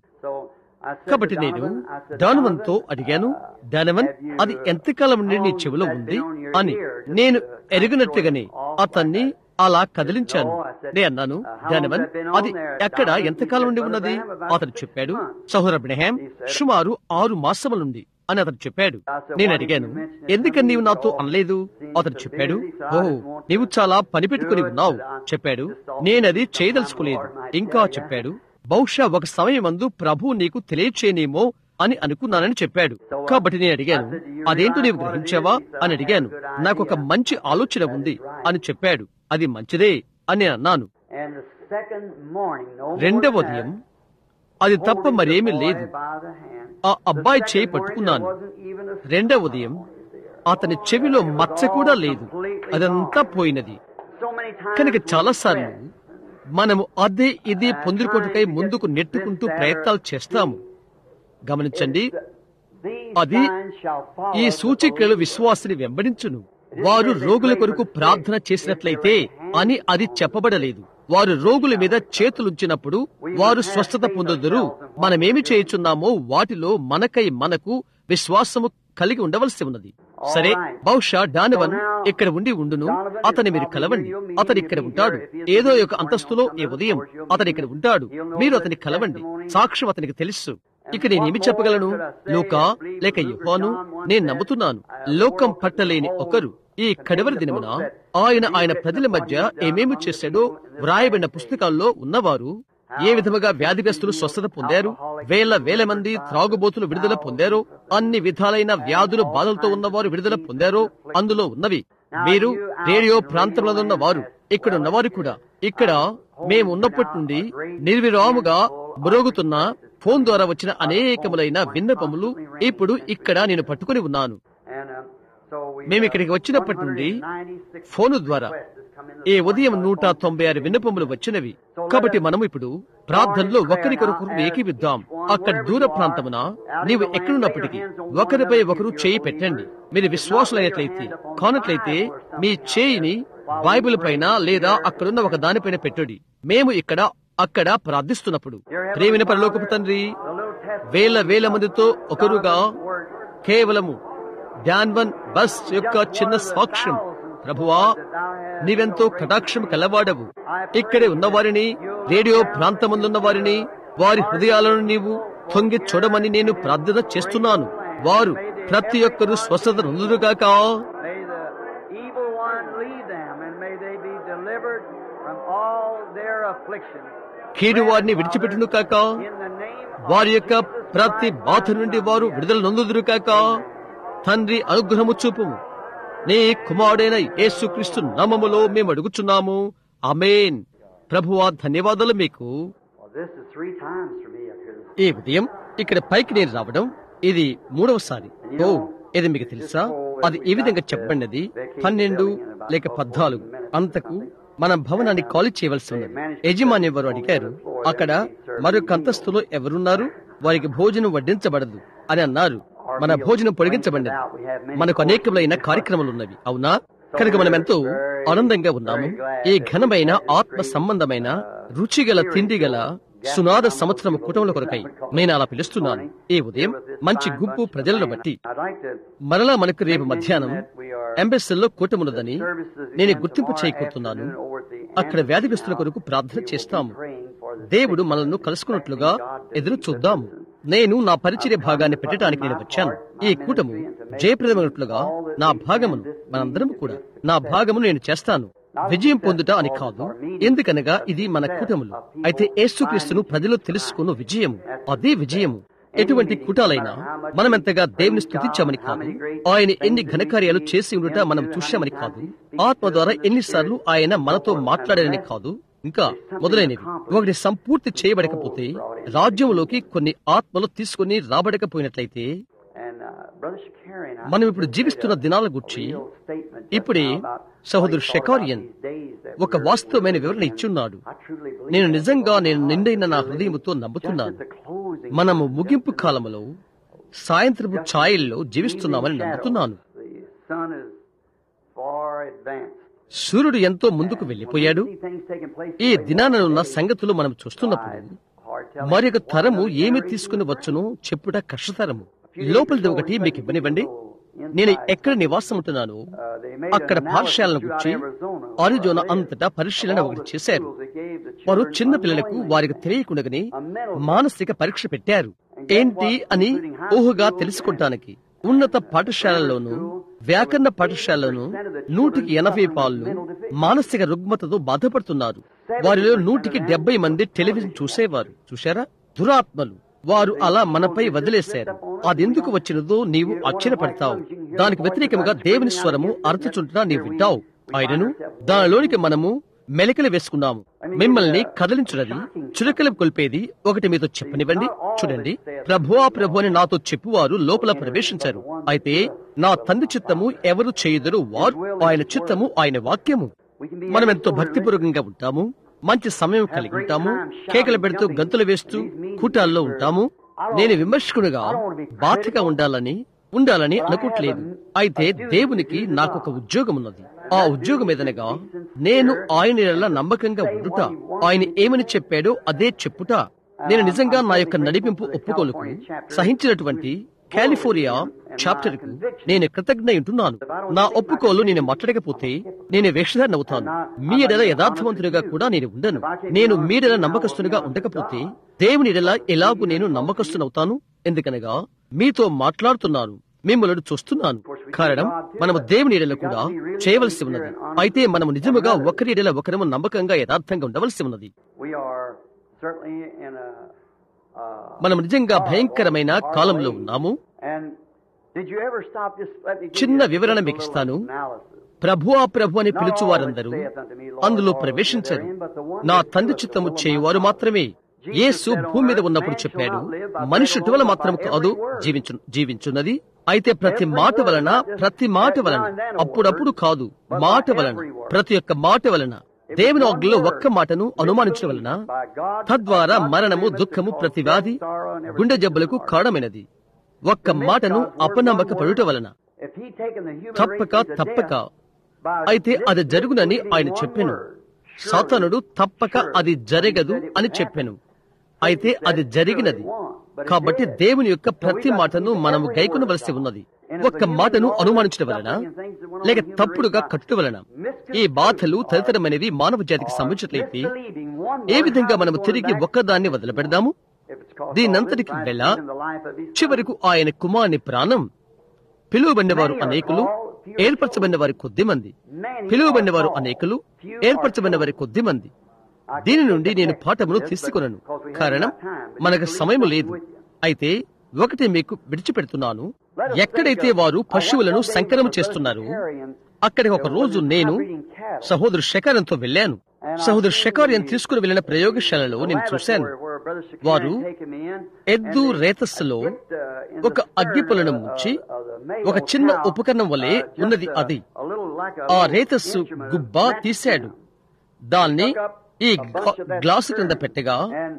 కాబట్టి నేను డానవన్ తో అడిగాను డానవన్ అది ఎంతకాలం నుండి నీ చెవిలో ఉంది అని నేను ఎరిగినట్టుగానే అతన్ని అలా కదిలించాను నే అన్నాను డానవన్ అది ఎక్కడ ఎంతకాలం నుండి ఉన్నది అతను చెప్పాడు సహోదర బ్రహాం సుమారు ఆరు మాసముల నుండి అని అతను చెప్పాడు నేను అడిగాను ఎందుకని నీవు నాతో అనలేదు అతను చెప్పాడు ఓహో నీవు చాలా పని పెట్టుకుని ఉన్నావు చెప్పాడు నేనది చేయదలుచుకోలేదు ఇంకా చెప్పాడు బహుశా ఒక సమయం అందు ప్రభు నీకు తెలియచేయనేమో అని అనుకున్నానని చెప్పాడు కాబట్టి నేను అడిగాను అదేంటో నీవు గ్రహించావా అని అడిగాను నాకు ఒక మంచి ఆలోచన ఉంది అని చెప్పాడు అది మంచిదే అని అన్నాను second morning, no more రెండవ than ఉదయం that, అది తప్ప holding మరేమీ the boy లేదు by the hand. ఆ The అబ్బాయి second చేయి morning, పట్టుకున్నాను there wasn't even a రెండవ ఉదయం అతని చెవిలో మచ్చ కూడా లేదు అదంతా పోయినది So many times కనుక we చాలాసార్లు press. మనము అదే ఇది పొందుకోటకై ముందుకు నెట్టుకుంటూ ప్రయత్నాలు చేస్తాము గమనించండి These అది signs shall follow ఈ the సూచికలు విశ్వాసుని వెంబడించును వారు రోగుల కొరకు ప్రార్థన చేసినట్లయితే అని అది చెప్పబడలేదు వారు రోగుల మీద చేతులుంచినప్పుడు వారు స్వస్థత పొందుదురు మనమేమి చేయుచున్నామో వాటిలో మనకై మనకు విశ్వాసము కలిగి ఉండవలసి ఉన్నది సరే బహుశా డానవన్ ఇక్కడ ఉండి ఉండును అతని మీరు కలవండి అతను ఇక్కడ ఉంటాడు ఏదో ఒక అంతస్తులో ఈ ఉదయం అతను ఇక్కడ ఉంటాడు మీరు అతని కలవండి సాక్ష్యం అతనికి తెలుసు ఇక నేనేమి చెప్పగలను లోకా లేక యుహాను నేను నమ్ముతున్నాను లోకం పట్టలేని ఒకరు ఈ కడవరి దినమున ఆయన ఆయన ప్రజల మధ్య ఏమేమి చేశాడో వ్రాయబడిన పుస్తకాల్లో ఉన్నవారు ఏ విధముగా వ్యాధిగ్రస్తులు స్వస్థత పొందారు వేల వేల మంది త్రాగుబోతులు విడుదల పొందారో అన్ని విధాలైన వ్యాధులు బాధలతో ఉన్నవారు విడుదల పొందారో అందులో ఉన్నవి మీరు రేడియో ప్రాంతంలో ఉన్న వారు ఇక్కడ ఉన్నవారు కూడా ఇక్కడ మేము ఉన్నప్పటి నుండి నిర్విరాముగా మ్రోగుతున్న ఫోన్ ద్వారా వచ్చిన అనేకములైన విన్నపములు ఇప్పుడు ఇక్కడ నేను పట్టుకుని ఉన్నాను And, um, so we, మేము ఇక్కడికి వచ్చినప్పటి నుండి 196 ఫోను ద్వారా requests has come in ఈ the ఉదయం నూట తొంభై ఆరు విన్నపములు వచ్చినవి కాబట్టి మనం ఇప్పుడు ప్రార్థనలో ఒకరికొరకు ఏకీవిద్దాం అక్కడ దూర ప్రాంతమున నీవు ఎక్కడున్నప్పటికీ ఒకరిపై ఒకరు చేయి పెట్టండి మీరు విశ్వాసులైనట్లయితే కానట్లయితే మీ చేయిని బైబిల్ పైన లేదా అక్కడున్న ఒక దానిపైన పెట్టుడి మేము ఇక్కడ అక్కడ ప్రార్థిస్తున్నప్పుడు ప్రేమిన పరలోకపు తండ్రి the little test వేల వేల మందితో ఒకరుగా word. కేవలము డాన్వన్ బస్ యొక్క చిన్న సాక్ష్యం ప్రభువా నీవెంతో కటాక్షం కలవాడవు ఇక్కడే ఉన్నవారిని రేడియో ప్రాంతమందున్న వారిని వారి హృదయాలను నీవు తొంగి చూడమని నేను ప్రార్థన చేస్తున్నాను వారు ప్రతి ఒక్కరూ స్వస్థత నొందురుగాక May the evil one leave them, and may they be delivered from all their afflictions. కీడు వారిని విడిచిపెట్టును కాక In the name of వారి యొక్క ప్రతి బాధ నుండి వారు విడుదల నొందుదురు కాక తండ్రి అనుగ్రహము చూపుము నీ కుమారుడైన యేసుక్రీస్తు నామములో మేము అడుగుచున్నాము అమేన్ ప్రభువా ధన్యవాదాలు మీకు Well, this is three times for me up here. ఈ ఉదయం ఇక్కడ పైకి నేను రావడం ఇది మూడవసారి ఓ ఇది మీకు తెలుసా అది ఈ విధంగా చెప్పండిది పన్నెండు లేక పద్నాలుగు అంతకు మన భవనాన్ని ఖాళీ చేయవలసి ఉన్నది యజమాని ఎవరు అడిగారు అక్కడ మరొక అంతస్తులో ఎవరున్నారు వారికి భోజనం వడ్డించబడదు అని అన్నారు మన భోజనం పొడిగించబడినది మనకు అనేకములైన కార్యక్రమాలు ఉన్నవి అవునా కనుక మనం ఎంతో ఆనందంగా ఉన్నాము ఈ ఘనమైన ఆత్మ సంబంధమైన రుచిగల తిండిగల సునాద సంవత్సరం కుటుంబం కొరకై నేను అలా పిలుస్తున్నాను ఈ ఉదయం మంచి గుంపు ప్రజలను బట్టి I'd like to మరలా మనకు రేపు మధ్యాహ్నం ఎంబెస్సీలో కూటమున్నదని నేను గుర్తింపు చేయకూరుతున్నాను అక్కడ వ్యాధిగ్రస్తుల కొరకు ప్రార్థన చేస్తాము దేవుడు మనల్ని కలుసుకున్నట్లుగా ఎదురు చూద్దాము నేను నా పరిచర్య భాగాన్ని పెట్టడానికి నేను వచ్చాను ఈ కూటము జయప్రదమైనట్లుగా నా భాగమును మనందరం కూడా నా భాగమును నేను చేస్తాను విజయం పొందుట అని కాదు ఎందుకనగా ఇది మన కూటములు అయితే యేసుక్రీస్తును ప్రజలు తెలుసుకున్న విజయము అదే విజయము ఎటువంటి కూటాలైనా మనమెంతగా దేవుని స్థుతించామని కాదు ఆయన ఎన్ని ఘనకార్యాలు చేసి ఉండుట మనం చూశామని కాదు ఆత్మ ద్వారా ఎన్నిసార్లు ఆయన మనతో మాట్లాడారని కాదు ఇంకా మొదలైనవి ఒకటి సంపూర్తి చేయబడకపోతే రాజ్యంలోకి కొన్ని ఆత్మలు తీసుకుని రాబడకపోయినట్లయితే And, uh, Brother Shakarian, I మనం ఇప్పుడు జీవిస్తున్న దినాల గురించి real statement just ఇప్పుడే now about సహోదరు what he thought షెకారియన్ about these days that ఒక we're వాస్తవమైన living వివరణ in. ఇచ్చున్నాడు I truly believe నేను that. నిజంగా నేను నిండైన నా I believe హృదయముతో just నమ్ముతున్నాను at the closing, మనము just ముగింపు at the- కాలములో సాయంత్రపు just ఛాయల్లో evening జీవిస్తున్నామని shadow. నమ్ముతున్నాను The sun is far advanced. సూర్యుడు ఎంతో ముందుకు వెళ్లిపోయాడు See things taking place ఈ today. దినాన ఉన్న సంగతులు మనం చూస్తున్నప్పుడు Hard telling మరొక what తరము another ఏమి generation తీసుకుని will వచ్చునో చెప్పుట కష్టతరము bring. లోపలిది ఒకటి మీకు ఇవ్వనివ్వండి నేను ఎక్కడ నివాసం ఉంటున్నాను Uh, they made అక్కడ an పాఠశాలను analysis గురించి throughout Arizona. అరిజోనా అంతటా పరిశీలన ఒకటి చేశారు వారు చిన్న పిల్లలకు వారికి తెలియకుండానే మానసిక పరీక్ష పెట్టారు ఏంటి అని ఊహగా తెలుసుకుంటానికి ఉన్నత పాఠశాలలోను వ్యాకరణ పాఠశాలలోను నూటికి ఎనభై పాళ్ళు మానసిక రుగ్మతతో బాధపడుతున్నారు వారిలో నూటికి డెబ్బై మంది టెలివిజన్ చూసేవారు చూశారా దురాత్మలు వారు అలా మనపై వదిలేశారు అదెందుకు వచ్చినదో నీవు ఆశ్చర్యపడతావు దానికి వ్యతిరేకంగా దేవుని స్వరము అర్థచుంటున్నా నీవు వింటావు ఆయనను దానిలోనికి మనము మెలికలు వేసుకున్నాము మిమ్మల్ని కదిలించున్నది చురకలు కొల్పేది ఒకటి మీతో చెప్పనివ్వండి చూడండి ప్రభువా ప్రభు అని నాతో చెప్పువారు లోపల ప్రవేశించారు అయితే నా తండ్రి చిత్తము ఎవరు చేయుదరు వారు ఆయన చిత్తము ఆయన వాక్యము మనం ఎంతో భక్తిపూర్వకంగా ఉంటాము మంచి సమయం కలిగి ఉంటాము కేకలు పెడుతూ గంతులు వేస్తూ కూటాల్లో ఉంటాము నేను విమర్శకునిగా బాధ్యగా ఉండాలని ఉండాలని అనుకోవట్లేదు అయితే దేవునికి నాకు ఒక ఉద్యోగం ఉన్నది ఆ ఉద్యోగం ఏదనగా నేను ఆయన ఎడల నమ్మకంగా ఉండుట ఆయన ఏమని చెప్పాడో అదే చెప్పుట నేను నిజంగా నా యొక్క నడిపింపు ఒప్పుకోలుకు సహించినటువంటి కాలిఫోర్నియా చాప్టర్ కు నేను కృతజ్ఞ ఉంటున్నాను నా ఒప్పుకోలు నేను మాట్లాడకపోతే నేను వేషధారణ అవుతాను మీ ఎడల యథార్థవంతునిగా కూడా నేను ఉండను నేను మీరెల నమ్మకస్తునిగా ఉండకపోతే దేవుని ఎడల ఎలాగూ నేను నమ్మకస్తునవుతాను ఎందుకనగా మీతో మాట్లాడుతున్నాను మిమ్మల్ని చూస్తున్నాను కారణం మనము దేవుని ఎడల కూడా చేయవలసి ఉన్నది అయితే మనము నిజముగా ఒకరి ఎడల ఒకరము నమ్మకంగా యథార్థంగా ఉండవలసి ఉన్నది We are certainly in a. Uh, మనం నిజంగా భయంకరమైన కాలంలో ఉన్నాము and did you ever stop just let me give చిన్న you వివరణ a మీకు little ఇస్తాను analysis. ప్రభువా ప్రభు అని పిలుచు వారందరూ అందులో ప్రవేశించరు నా తండ్రి చిత్తము చేయువారు మాత్రమే యేసు భూమి మీద ఉన్నప్పుడు చెప్పాడు మనిషి ఇటీవల మాత్రం కాదు జీవించు జీవించున్నది అయితే ప్రతి మాట వలన ప్రతి మాట వలన అప్పుడప్పుడు కాదు మాట వలన ప్రతి ఒక్క మాట వలన దేవుని ఆజ్ఞలో ఒక్క మాటను అనుమానించడం వలన తద్వారా మరణము దుఃఖము ప్రతి వ్యాధి గుండె జబ్బులకు కారణమైనది ఒక్క మాటను అపనమ్మక పడుట వలన If he taken the human తప్పక race to తప్పక death by అయితే అది జరుగునని speaking ఆయన one చెప్పెను word, surely, సాతానుడు తప్పక surely, అది జరగదు he said it అని would చెప్పెను happen. అయితే అది జరిగినది కాబట్టి దేవుని యొక్క ప్రతి మాటను మనము గైకొనవలసి ఉన్నది ఒక్క మాటను అనుమానించడం వలన లేక తప్పుడుగా కట్టుట వలన ఈ బాధలు తదితరమైనవి మానవ జాతికి సంబంధించినట్లయితే ఏ విధంగా మనము తిరిగి ఒక్కదాన్ని వదిలిపెడదాము దీనంతటికి వెళ్ళ చివరకు ఆయన కుమారుని ప్రాణం పిలువబడిన వారు అనేకులు ఏర్పరచబడిన వారి కొద్ది మంది పిలువబడిన వారు అనేకులు ఏర్పరచబడిన వారి కొద్ది మంది దీని నుండి నేను పాఠమును తీసుకున్నాను కారణం మనకు సమయం లేదు అయితే ఒకటి మీకు విడిచిపెడుతున్నాను ఎక్కడైతే వారు పశువులను సంకలనం చేస్తున్నారో అక్కడికి ఒక రోజు నేను సహోదరు శకారంతో వెళ్ళాను సహోదరు శకార్యం తీసుకుని వెళ్ళిన ప్రయోగశాలలో నేను చూశాను వారు ఎద్దు రేతస్సులో ఒక అగ్గిపులను ముంచి ఒక చిన్న ఉపకరణం వలె ఉన్నది అది ఆ రేతస్సు గుబ్బ తీశాడు దాన్ని ఈ గ్లా- గ్లాసు కింద పెట్టగా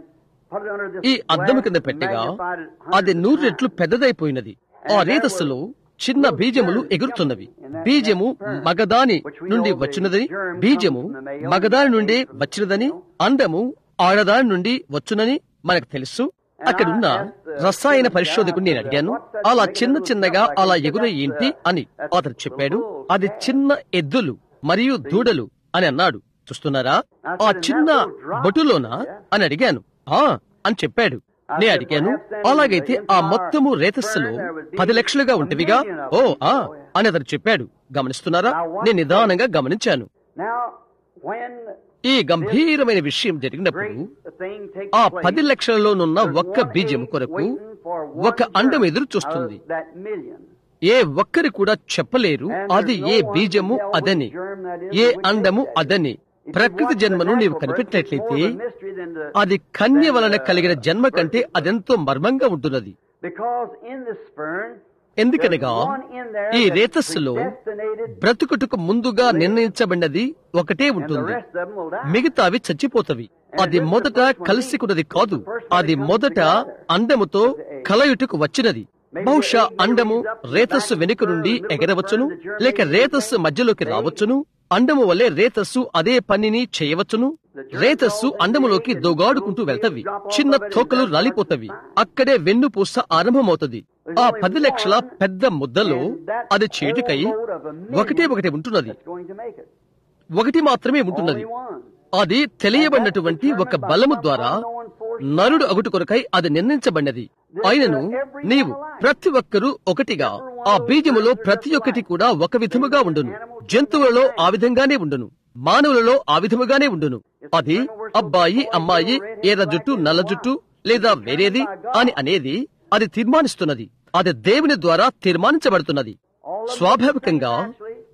ఈ అద్దం కింద పెట్టగా అది నూరు రెట్లు పెద్దదైపోయినది ఆ రేతస్సులో చిన్న బీజములు ఎగురుతున్నవి బీజము మగదాని నుండి వచ్చినదని బీజము మగదాని నుండి వచ్చినదని అండము ఆడదాని నుండి వచ్చునని మనకు తెలుసు అక్కడున్న రసాయన పరిశోధకుడు నేను అడిగాను అలా చిన్న చిన్నగా అలా ఎగుర ఏంటి అని అతను చెప్పాడు అది చిన్న ఎద్దులు మరియు దూడలు అని అన్నాడు చూస్తున్నారా ఆ చిన్న బొటులోన అని అడిగాను ఆ అని చెప్పాడు నే అడిగాను అలాగైతే ఆ మొత్తము రేతస్సులో పది లక్షలుగా ఉంటవిగా ఓ ఆ అని అతను చెప్పాడు గమనిస్తున్నారా నేను నిదానంగా గమనించాను Now, when ఈ గంభీరమైన విషయం జరిగినప్పుడు great thing takes ఆ place, పది లక్షలలోనున్న there's ఒక్క one బీజం egg కొరకు waiting for one ఒక అండం germ ఎదురు చూస్తుంది of that million. ఏ ఒక్కరి కూడా చెప్పలేరు And అది there's ఏ no one బీజము can tell అదని which germ that is A and which అండము egg that is. అదని If you ప్రకృతి watch the జన్మను నీవు natural birth, it's కనిపెట్టినట్లయితే more of a mystery than the- అది కన్య than వలన the కలిగిన జన్మ కంటే birth. అదెంతో మర్మంగా ఉంటున్నది Because in the sperm, ఎందుకనగా there's one in there ఈ that's రేతస్సులో predestinated, బ్రతుకుటకు ముందుగా నిర్ణయించబడినది ఒకటే and the ఉంటుంది rest of them will die. మిగతావి చచ్చిపోతవి అది మొదట కలిసికున్నది కాదు అది మొదట అండముతో కలయుటకు వచ్చినది బహుశా అండము రేతస్సు వెనుక నుండి ఎగరవచ్చును లేక రేతస్సు మధ్యలోకి రావచ్చును అండము వలె రేతస్సు అదే పనిని చేయవచ్చును రేతస్సు అండములోకి దొగాడుకుంటూ వెళ్తవి చిన్న తోకలు రాలిపోతవి అక్కడే వెన్నుపూస ఆరంభమవుతది ఆ పది లక్షల పెద్ద ముద్దలో అది చేటుకై ఒకటే ఒకటి ఉంటున్నది That's going to make it. ఒకటి మాత్రమే ఉంటున్నది Only one. అది తెలియబడినటువంటి ఒక బలము ద్వారా నరుడు అగుటు కొరకై అది నిర్ణయించబడినది ఆయనను నీవు ప్రతి ఒక్కరూ ఒకటిగా ఆ బీజములో ప్రతి ఒక్కటి కూడా ఒక విధముగా ఉండును జంతువులలో ఆ విధంగానే ఉండును మానవులలో ఆ విధముగానే ఉండును అది అబ్బాయి అమ్మాయి ఎర్ర జుట్టు నల్ల జుట్టు లేదా వేరేది అని అనేది అది తీర్మానిస్తున్నది అది దేవుని ద్వారా తీర్మానించబడుతున్నది స్వాభావికంగా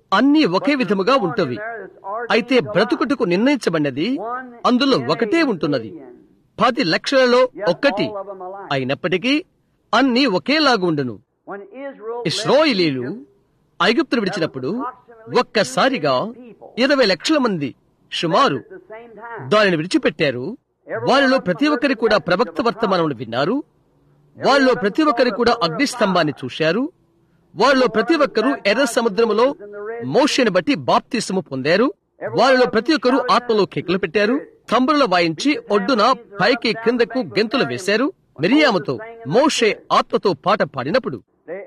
అన్నీ ఒకే విధముగా ఉంటవి అయితే బ్రతుకుటకు నిర్ణయించబడినది అందులో ఒకటే ఉంటున్నది పది లక్షలలో ఒక్కటి అయినప్పటికీ అన్నీ ఒకేలాగా ఉండును ఇస్రాయిలీలు ఐగుప్తును విడిచినప్పుడు ఒక్కసారిగా ఇరవై లక్షల మంది సుమారు దానిని విడిచిపెట్టారు వారిలో ప్రతి ఒక్కరి కూడా ప్రవక్త వర్తమానములు విన్నారు వారిలో ప్రతి ఒక్కరి కూడా అగ్నిస్తంభాన్ని చూశారు వారిలో ప్రతి ఒక్కరూ ఎర్ర సముద్రములో మోషని బట్టి బాప్తిసము పొందారు వారిలో ప్రతి ఒక్కరూ ఆత్మలో కెక్కులు పెట్టారు తంబుల వాయించి ఒడ్డున పైకి క్రిందకు గెంతులు వేశారు మిరియాముతో మోషే ఆత్మతో పాట పాడినప్పుడు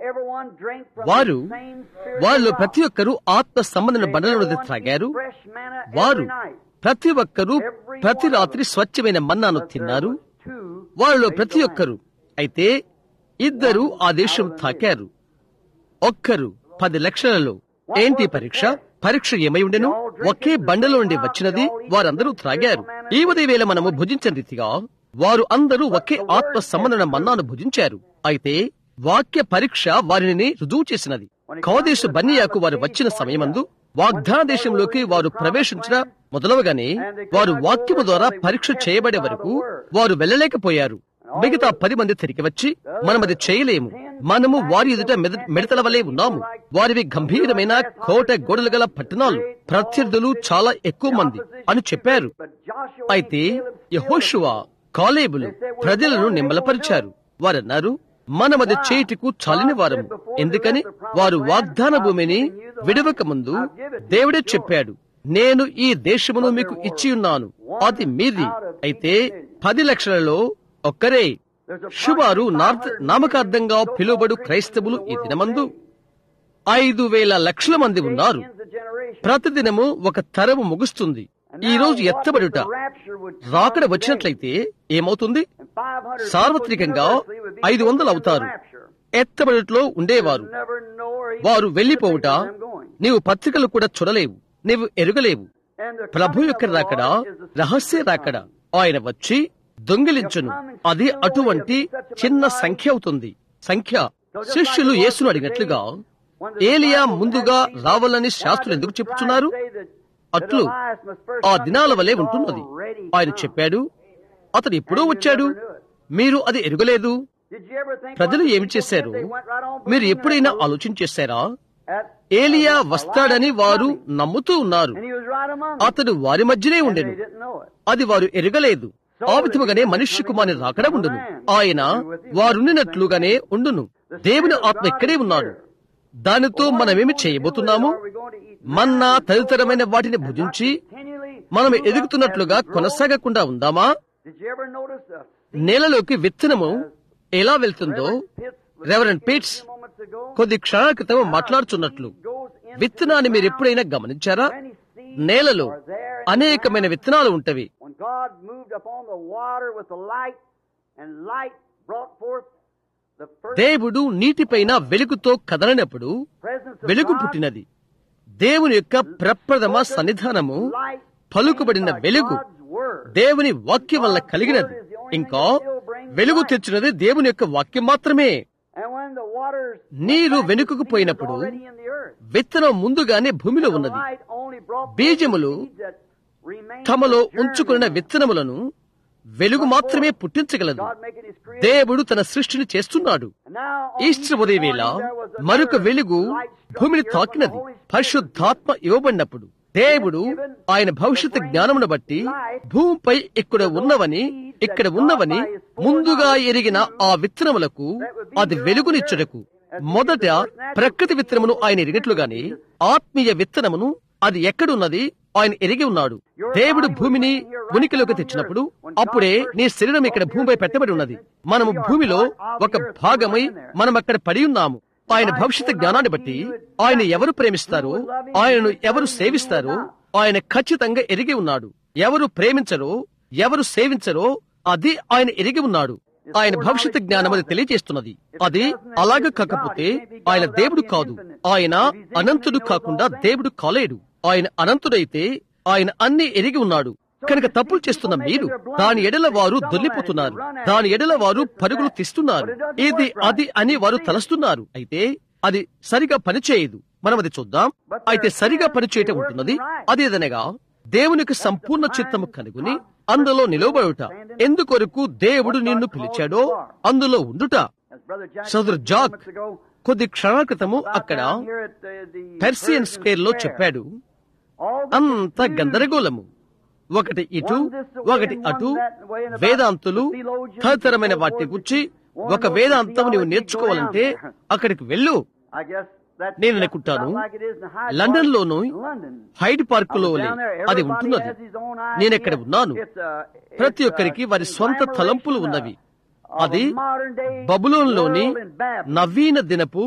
వారు వారిలో ప్రతి ఒక్కరూ ఆత్మ సంబంధమైన బండలను త్రాగారు వారు ప్రతి ఒక్కరూ ప్రతి రాత్రి స్వచ్ఛమైన మన్నాను తిన్నారు వారిలో ప్రతి ఒక్కరు అయితే ఇద్దరు ఆ దేశం తాకారు ఒక్కరు పది లక్షలలో ఏంటి పరీక్ష పరీక్ష ఏమై ఉండెను ఒకే బండలో నుండి వచ్చినది వారందరూ త్రాగారు ఈ ఉదయవేళ మనము భుజించిన రీతిగా వారు అందరూ ఒకే ఆత్మ సంబంధమైన మన్నాను భుజించారు అయితే వాక్య పరీక్ష వారిని రుజువు చేసినది కౌదేశు బన్నియాకు వారు వచ్చిన సమయమందు వాగ్దాన దేశంలోకి వారు ప్రవేశించిన మొదలవగానే వారు వాక్యము ద్వారా పరీక్ష చేయబడే వరకు వారు వెళ్ళలేకపోయారు మిగతా పది మంది తిరిగి వచ్చి మనం అది చేయలేము మనము వారి ఎదుట మెద- మిడతల వలె ఉన్నాము వారివి గంభీరమైన కోట గోడలు గల పట్టణాలు ప్రత్యర్థులు చాలా ఎక్కువ మంది అని చెప్పారు అయితే యహోషువ కాలేబులు ప్రజలను నిమ్మలపరిచారు వారన్నారు మనమది చేయుటకు చాలిన వారము ఎందుకని వారు వాగ్దాన భూమిని విడవక ముందు దేవుడే చెప్పాడు నేను ఈ దేశమును మీకు ఇచ్చి ఉన్నాను అది మీది అయితే పది లక్షలలో ఒక్కరే శుభారు నార్త్ నామకార్థంగా పిలువబడు క్రైస్తవులు ఈ దినమందు ఐదు వేల లక్షల మంది ఉన్నారు ప్రతిదినము ఒక తరము ముగుస్తుంది ఈ రోజు ఎత్తబడుట రాకడ వచ్చినట్లయితే ఏమవుతుంది సార్వత్రికంగా ఐదు వందలు అవుతారు ఎత్తబడుట్లో ఉండేవారు వారు వెళ్లిపోవుట నీవు పత్రికలు కూడా చూడలేవు నీవు ఎరుగలేవు ప్రభు యొక్క రాకడ రహస్య రాకడ ఆయన వచ్చి దొంగిలించును అది అటువంటి చిన్న సంఖ్య అవుతుంది సంఖ్య శిష్యులు యేసును అడిగినట్లుగా ఏలియా ముందుగా రావాలని శాస్త్రులు ఎందుకు చెప్పుచున్నారు అట్లు ఆ దినాల వలె ఉంటున్నది ఆయన చెప్పాడు అతడు ఎప్పుడో వచ్చాడు మీరు అది ఎరుగలేదు ప్రజలు ఏమి చేశారు మీరు ఎప్పుడైనా ఆలోచన చేశారా ఏలియా వస్తాడని వారు నమ్ముతూ ఉన్నారు అతడు వారి మధ్యనే ఉండెను అది వారు ఎరగలేదు ఆ విధముగానే మనుష్య కుమారుని రాకడ ఉండును ఆయన వారుండినట్లుగానే ఉండును దేవుని ఆత్మ ఇక్కడే ఉన్నాడు దానితో మనమేమి చేయబోతున్నాము మన్నా తదితరమైన వాటిని భుజించి మనం ఎదుగుతున్నట్లుగా కొనసాగకుండా ఉందామా నేలలోకి విత్తనము ఎలా వెళ్తుందో రెవరెండ్ పీట్స్ కొద్ది క్షణాల క్రితం మాట్లాడుచున్నట్లు విత్తనాన్ని మీరు ఎప్పుడైనా గమనించారా నేలలో అనేకమైన విత్తనాలు ఉంటవి When God moved upon the water with the light, and light brought forth the first దేవుడు నీటిపైన వెలుగుతో కదలనప్పుడు presence of వెలుగు God, పుట్టినది దేవుని యొక్క ప్రప్రథమ సన్నిధానము light పలుకుబడిన by వెలుగు God's word. దేవుని వాక్యం వల్ల కలిగినది ఇంకా వెలుగు తెచ్చినది దేవుని యొక్క వాక్యం మాత్రమే And when the waters నీరు went back, వెనుకకు the seed was పోయినప్పుడు already in the earth. విత్తనం ముందుగానే భూమిలో The ఉన్నది light only brought forth బీజములు the seed that remained తమలో sojourning ఉంచుకున్న in విత్తనములను వెలుగు మాత్రమే పుట్టించగలదు God making his creation. దేవుడు తన సృష్టిని చేస్తున్నాడు And now on Easter Easter ఉదయవేళ morning there was మరొక another వెలుగు light struck భూమిని the earth when the తాకినది Holy Spirit పరిశుద్ధాత్మ ఇవ్వబడినప్పుడు దేవుడు ఆయన భవిష్యత్తు జ్ఞానమును బట్టి భూమిపై ఇక్కడ ఉన్నవని ఇక్కడ ఉన్నవని ముందుగా ఎరిగిన ఆ విత్తనములకు అది వెలుగునిచ్చుటకు మొదట ప్రకృతి విత్తనమును ఆయన ఎరిగినట్లుగానే ఆత్మీయ విత్తనమును అది ఎక్కడున్నది ఆయన ఎరిగి ఉన్నాడు దేవుడు భూమిని ఉనికిలోకి తెచ్చినప్పుడు అప్పుడే నీ శరీరం ఇక్కడ భూమిపై పెట్టబడి ఉన్నది మనము భూమిలో ఒక భాగమై మనం అక్కడ పడి ఉన్నాము ఆయన భవిష్యత్ జ్ఞానాన్ని బట్టి ఆయన ఎవరు ప్రేమిస్తారో ఆయనను ఎవరు సేవిస్తారో ఆయన ఖచ్చితంగా ఎరిగి ఉన్నాడు ఎవరు ప్రేమించరో ఎవరు సేవించరో అది ఆయన ఎరిగి ఉన్నాడు ఆయన భవిష్యత్ జ్ఞానం అది తెలియజేస్తున్నది అది అలాగ కాకపోతే ఆయన దేవుడు కాదు ఆయన అనంతుడు కాకుండా దేవుడు కాలేడు ఆయన అనంతుడైతే ఆయన అన్ని ఎరిగి ఉన్నాడు కనుక తప్పులు చేస్తున్న మీరు దాని ఎడల వారు దొల్లిపోతున్నారు దాని ఎడల వారు పరుగులు తీస్తున్నారు ఇది అది అని వారు తలస్తున్నారు అయితే అది సరిగా పనిచేయదు మనం అది చూద్దాం అయితే సరిగా పనిచేయటం ఉంటున్నది అదేదనగా దేవునికి సంపూర్ణ చిత్తము కనుగొని అందులో నిలవబడుట ఎందుకొరకు దేవుడు నిన్ను పిలిచాడో అందులో ఉండుట As Brother Jack సోదరు said జాక్ moments ago, కొద్ది క్షణాల క్రితము about అక్కడ down here at the- the Persian Persian square లో Square, చెప్పాడు all the అంత confusion, గందరగోళము ఒకటి ఇటు one this way ఒకటి and one అటు that way and about వేదాంతులు the theologians తదితరమైన and so వాటిని forth. గుర్చి One ఒక knows వేదాంతం the నీవు theology, నేర్చుకోవాలంటే go down there. అక్కడికి వెళ్ళు I guess that's నేను just అనుకుంటాను, about like it is in Hyde London Park, లోను London. హైడ్ పార్క్ లో I was down there, అది everybody ఉంటున్నది has his own నేను idea. ఎక్కడ ఉన్నాను It's a- it's ప్రతి a ఒక్కరికి వారి స్వంత conglomeration తలంపులు of- ఉన్నవి of అది a modern day బబులోన్లోని world and Babylon. Naveena దినపు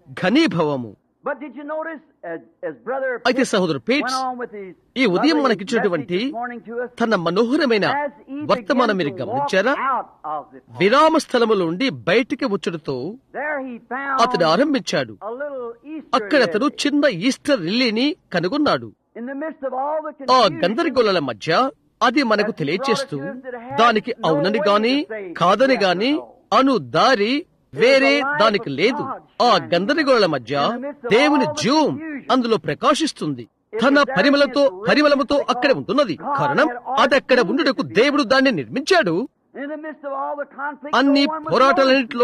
ఘనీభవము But did you notice, as, as brother అయితే Pitt సహోదరు went పేట్స్ on with his ఈ ఉదయం lovely మనకిచ్చినటువంటి message this morning to us, తన మనోహరమైన as he వర్తమానం began మీరు to గమనించారా walk out of the park, విరామ స్థలముల నుండి బయటికి వచ్చుడుతో there he అతడు found ఆరంభించాడు a little Easter అక్కడ అతడు lily. చిన్న ఈస్టర్ రిల్లీని కనుగొన్నాడు In the midst of all the ఆ confusion, గందరగోళాల మధ్య అది మనకు తెలియచేస్తూ దానికి అవునని గాని కాదని గాని అను దారి వేరే దానికి లేదు ఆ గందరగోళాల మధ్య దేవుని జీవం అందులో ప్రకాశిస్తుంది తన పరిమళతో పరిమళముతో అక్కడ ఉంటున్నది కారణం అది అక్కడ ఉండుటకు దేవుడు దాన్ని నిర్మించాడు in the midst of all the conflict, అన్ని no one was పోరాటాలన్నింటిలో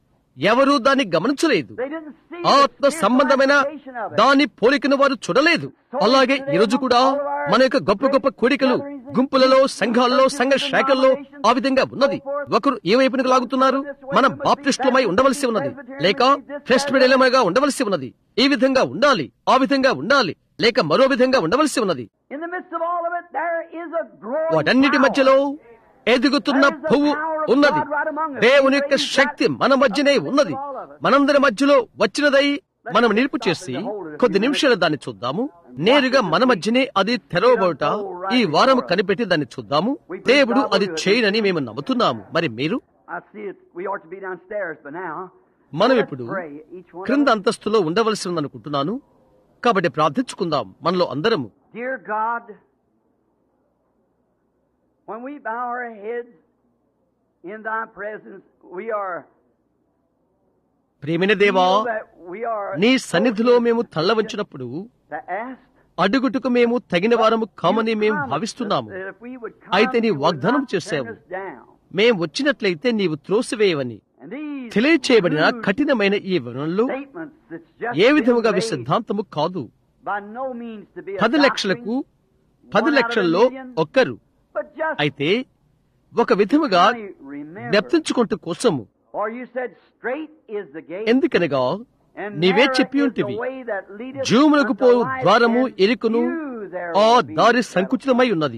ఎవరూ దాన్ని గమనించలేదు They didn't see the ఆత్మ spiritual సంబంధమైన application of it. దాని పోలికను వారు చూడలేదు అలాగే ఈ రోజు కూడా మన యొక్క గొప్ప గొప్ప కోడికలు గుంపులలో సంఘాల్లో సంఘ శాఖల్లో ఆ విధంగా ఉన్నది ఒకరు ఏ వైపునకు లాగుతున్నారు మనం బాప్టిస్టులమై ఉండవలసి ఉన్నది లేక ప్రెస్బిడెలమగా ఉండవలసి ఉన్నది ఈ విధంగా ఉండాలి ఆ విధంగా ఉండాలి లేక మరో విధంగా ఉండవలసి ఉన్నది In the midst of all of it, there is a growing వాటన్నిటి power. మధ్యలో ఎదుగుతున్న పువ్వు ఉన్నది దేవుని యొక్క శక్తి మన మధ్యనే ఉన్నది మనందరి మధ్యలో వచ్చినదై మనం నిలుపు చేసి కొద్ది నిమిషాలు దాన్ని చూద్దాము నేరుగా మన మధ్యనే అది తెరవబోట ఈ వారం కనిపెట్టి దాన్ని చూద్దాము దేవుడు అది చేయనని మేము నమ్ముతున్నాము మరి మీరు I see it. We ought to be downstairs, but now. మనం let's ఇప్పుడు pray, each one of క్రింద us. అంతస్తులో ఉండవలసి ఉందనుకుంటున్నాను కాబట్టి ప్రార్థించుకుందాం మనలో అందరము Dear God, when we bow our heads in Thy presence, we are. ప్రేమిన దేవా feel that we are నీ సన్నిధిలో మేము తల్ల వంచినప్పుడు to ask. అడుగుటకు మేము తగిన వారము కామని You మేము promised భావిస్తున్నాము us that if we would come, అయితే నీ you would వాగ్దానం not చేశావు. turn us down. మేం వచ్చినట్లయితే నీవు త్రోసివేయవని And these తెలియచేయబడిన rude కఠినమైన ఈ వివరణలు statements that's just A been విధముగా అవి made సిద్ధాంతము కాదు by no means to be a పది doctrine, లక్షలకు పది one out of a లక్షల్లో million, ఒక్కరు but just అయితే ఒక విధముగా only remember. జ్ఞప్తించుకుంటూ కోసము For you said, "Straight is the gate, ఎందుకనగా and నీవే narrow చెప్పి is the ఉంటివి. way that leadeth జీవమునకు unto పో life, ద్వారము and ఎరుకును few there ఆ will be దారి that సంకుచితమై ఉన్నది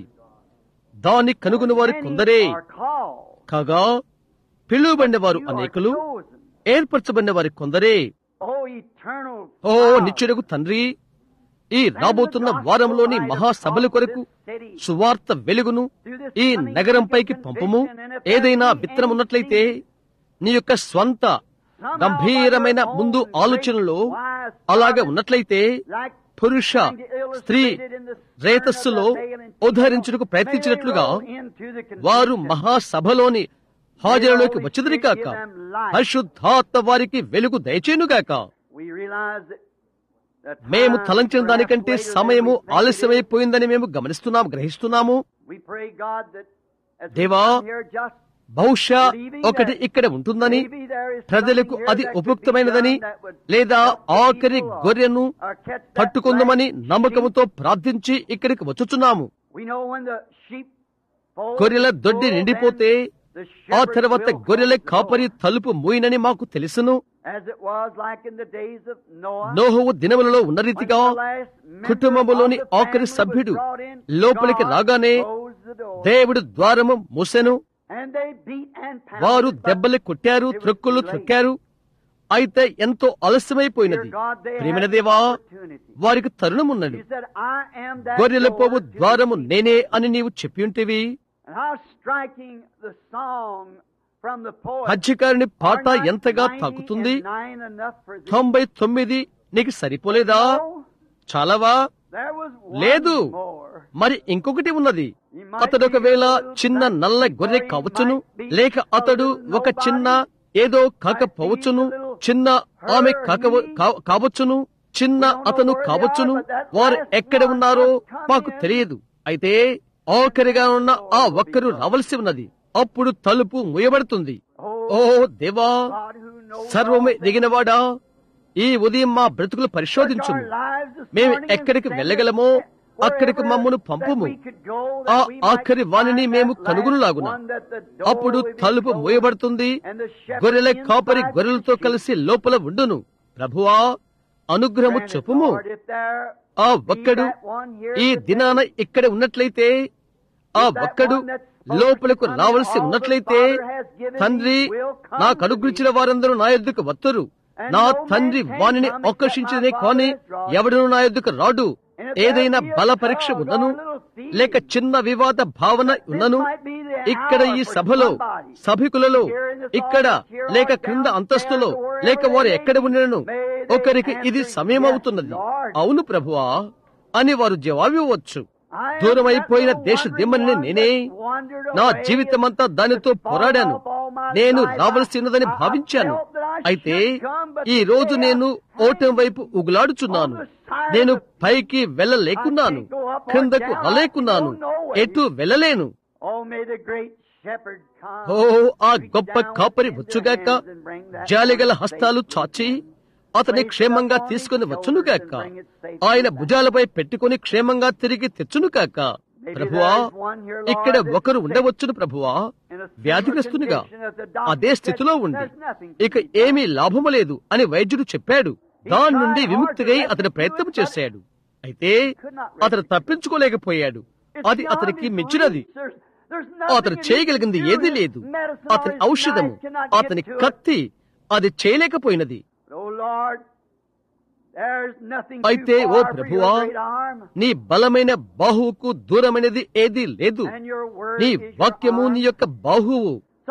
దాన్ని కనుగొని వారు many కొందరే are called, కాగా పిలువబడిన వారు few are అనేకులు chosen." ఏర్పరచబడిన వారి కొందరే Oh, eternal ఓ God, నిత్యుడకు తండ్రి ఈ రాబోతున్న వారంలోని మహాసభల కొరకు సువార్త వెలుగును ఈ నగరంపైకి పంపము ఏదైనా విత్తనం ఉన్నట్లయితే నీ యొక్క స్వంత somehow గంభీరమైన by their ముందు own ఆలోచనలో wise అలాగే thoughts, ఉన్నట్లయితే like పురుష trying to illustrate స్త్రీ it in the stern రేతస్సులో of the veil and ఉద్ధరించుటకు may ప్రయత్నించినట్లుగా roll into the వారు confusion. మహాసభలోని హాజరులోకి వచ్చుదురు కాక పరిశుద్ధాత్మ వారికి వెలుగు దయచేనుగాక We realize that the మేము time తలంచిన perhaps దానికంటే later than సమయము we think it is. ఆలస్యమైపోయిందని మేము గమనిస్తున్నాము గ్రహిస్తున్నాము We pray, God, that as we దేవా, come here just బహుశా ఒకటి ఇక్కడ ఉంటుందని maybe there is ప్రజలకు something here అది that could be ఉపయుక్తమైనదని done that would లేదా help the ఆఖరి people, గొర్రెను or catch that పట్టుకుందామని last నమ్మకముతో ప్రార్థించి ఇక్కడికి వచ్చుచున్నాము sheep. We know when the sheep fold గొర్రెల is దొడ్డి full, నిండిపోతే then the ఆ shepherd తర్వాత will గొర్రెల close the కాపరి door. తలుపు మూయినని మాకు తెలుసును As it was like in the days of Noah, నోహవు దినములలో ఉన్న when రీతిగా the last member కుటుంబములోని of the ఆఖరి family was సభ్యుడు brought in, లోపలికి God రాగానే closed the door. దేవుడు ద్వారము మూసెను And they beat and pounded, వారు but దెబ్బలు కొట్టారు it was త్రొక్కులు too late. త్రొక్కారు అయితే ఎంతో ఆలస్యమైపోయినది Dear God, they ప్రేమిన had దేవా opportunity. వారికి తరుణమున్నది He said, I am that గొర్రెల door పోవు to the ద్వారము sheep." నేనే అని నీవు చెప్పి ఉంటివి And how striking the song from the poet. మధ్యకారిని పాట Are not ఎంతగా 90 తాకుతుంది and nine enough for thee? తొంభై తొమ్మిది నీకు సరిపోలేదా No, చాలవా there was one లేదు. more. మరి ఇంకొకటి ఉన్నది He might అతడు be ఒకవేళ a little చిన్న black నల్ల sheep, గొర్రె or he కావచ్చును might be లేక a అతడు little ఒక చిన్న nobody. ఏదో కాకపోవచ్చును చిన్న ఆమె కాకవ కా- కావచ్చును చిన్న అతను కావచ్చును వారు ఎక్కడ ఉన్నారో మాకు తెలియదు అయితే ఆఖరిగా ఉన్న ఆ ఒక్కరు రావలసి ఉన్నది అప్పుడు తలుపు మూయబడుతుంది ఓ దేవా సర్వమే దిగినవాడా ఈ ఉదయం మా బ్రతుకులు పరిశోధించుము మేము ఎక్కడికి వెళ్ళగలమో అక్కడికి మమ్మను పంపుము ఆ ఆఖరి వాణిని మేము కనుగొనలాగున అప్పుడు తలుపు మూయబడుతుంది గొర్రెల కాపరి గొర్రెలతో కలిసి లోపల ఉండును ప్రభువా అనుగ్రహము చెప్పుము ఆ ఒక్కడు ఈ దినాన ఇక్కడ ఉన్నట్లయితే ఆ ఒక్కడు లోపలకు రావలసి ఉన్నట్లయితే తండ్రి నాకు అనుగ్రహించిన వారందరూ నా యొద్దకు వత్తరు నా తండ్రి వాణిని ఆకర్షించదే కాని ఎవడను నా యొద్దకు రాడు ఏదైనా బల పరీక్ష ఉన్నను లేక చిన్న వివాద భావన ఉన్నను ఇక్కడ ఈ సభలో సభికులలో ఇక్కడ లేక క్రింద అంతస్తులో లేక వారు ఎక్కడ ఉండను ఒకరికి ఇది సమయం అవుతున్నది అవును ప్రభువా అని వారు జవాబివ్వచ్చు దూరమైపోయిన దేశ దిమ్మని నేనే నా జీవితమంతా దానితో పోరాడాను నేను రావలసినదని భావించాను అయితే ఈ రోజు నేను ఓటం వైపు ఉగులాడుచున్నాను నేను పైకి వెళ్ళలేకున్నాను క్రిందకు రలేకున్నాను ఎటు వెళ్ళలేను ఓ ఆ గొప్ప కాపరి వచ్చుగాక జాలిగల హస్తాలు చాచి అతని క్షేమంగా తీసుకుని వచ్చునుగాక ఆయన భుజాలపై పెట్టుకుని క్షేమంగా తిరిగి తెచ్చునుగాక ప్రభువా ఇక్కడ ఒకరు ఉండవచ్చును ప్రభువా వ్యాధిగ్రస్తునిగా అదే స్థితిలో ఉండి ఇక ఏమీ లాభము లేదు అని వైద్యుడు చెప్పాడు దాని నుండి విముక్తిగై అతను ప్రయత్నం చేశాడు అయితే అతను తప్పించుకోలేకపోయాడు అది అతనికి మెచ్చినది అతను చేయగలిగింది ఏదీ లేదు అతని ఔషధము అతని కత్తి అది చేయలేకపోయినది అయితే ఓ ప్రభువా నీ బలమైన బాహువుకు దూరమైనది ఏదీ లేదు నీ వాక్యము నీ యొక్క బాహువు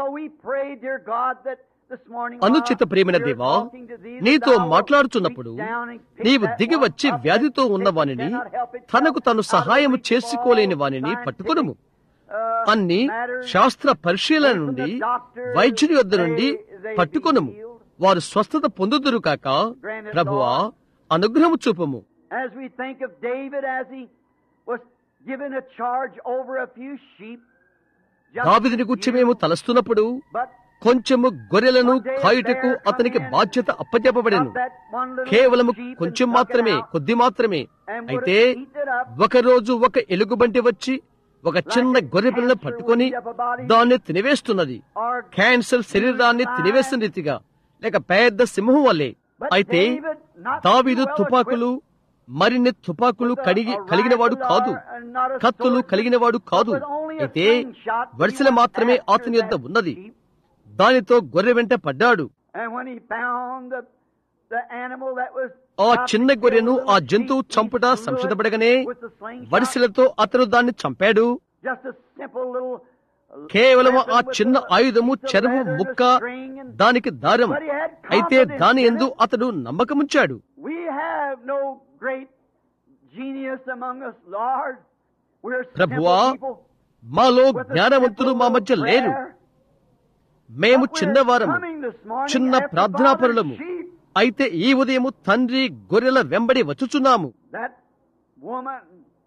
అనుచిత ప్రేమైన దేవా నీతో మాట్లాడుచున్నప్పుడు నీవు దిగి వచ్చి వ్యాధితో ఉన్న వానిని తనకు తను సహాయము చేసుకోలేని వానిని పట్టుకొనుము అన్ని శాస్త్ర పరిశీలన నుండి వైద్యుని వద్ద నుండి పట్టుకొనుము వారు స్వస్థత పొందుదురు కాక ప్రభువా అనుగ్రహము చూపము As we think of David as he was given a charge over a few sheep, just దావిదిని గురించి మేము తలస్తున్నప్పుడు but కొంచెము గొర్రెలను కాయుటకు అతనికి బాధ్యత అప్పచెప్పబడెను కేవలము కొంచెం మాత్రమే కొద్ది మాత్రమే అయితే ఒకరోజు ఒక ఎలుగుబంటి వచ్చి ఒక చిన్న గొర్రె పిల్లను పట్టుకొని దాన్ని తినివేస్తున్నది క్యాన్సర్ శరీరాన్ని తినివేసిన రీతిగా లేక పెద్ద సింహం వల్లే అయితే దావీదు తుపాకులు మరిన్ని తుపాకులు కడిగి కలిగినవాడు కాదు కత్తులు కలిగినవాడు కాదు అయితే వరుసల మాత్రమే అతని యొద్ద ఉన్నది దానితో గొర్రె వెంట పడ్డాడు And when he found the, the animal that was ఆ చిన్న గొర్రెను ఆ జంతువు చంపుట సంసిద్ధపడగానే వరుసలతో అతను దాన్ని చంపాడు just a simple little కేవలం ఆ చిన్న ఆయుధము చెరువు ముక్క దానికి దారం అయితే దాని ఎందు అతడు నమ్మకముంచాడు We have no great genius among us, Lord. We're simple ప్రభువా people మాలో with a జ్ఞానవంతులు simple మా మధ్య little లేరు prayer. మేము But we're చిన్నవారము coming this morning చిన్న after ప్రార్థనాపరులము bothered sheep. అయితే ఈ ఉదయము తండ్రి గొర్రెల వెంబడి వచ్చుచున్నాము That woman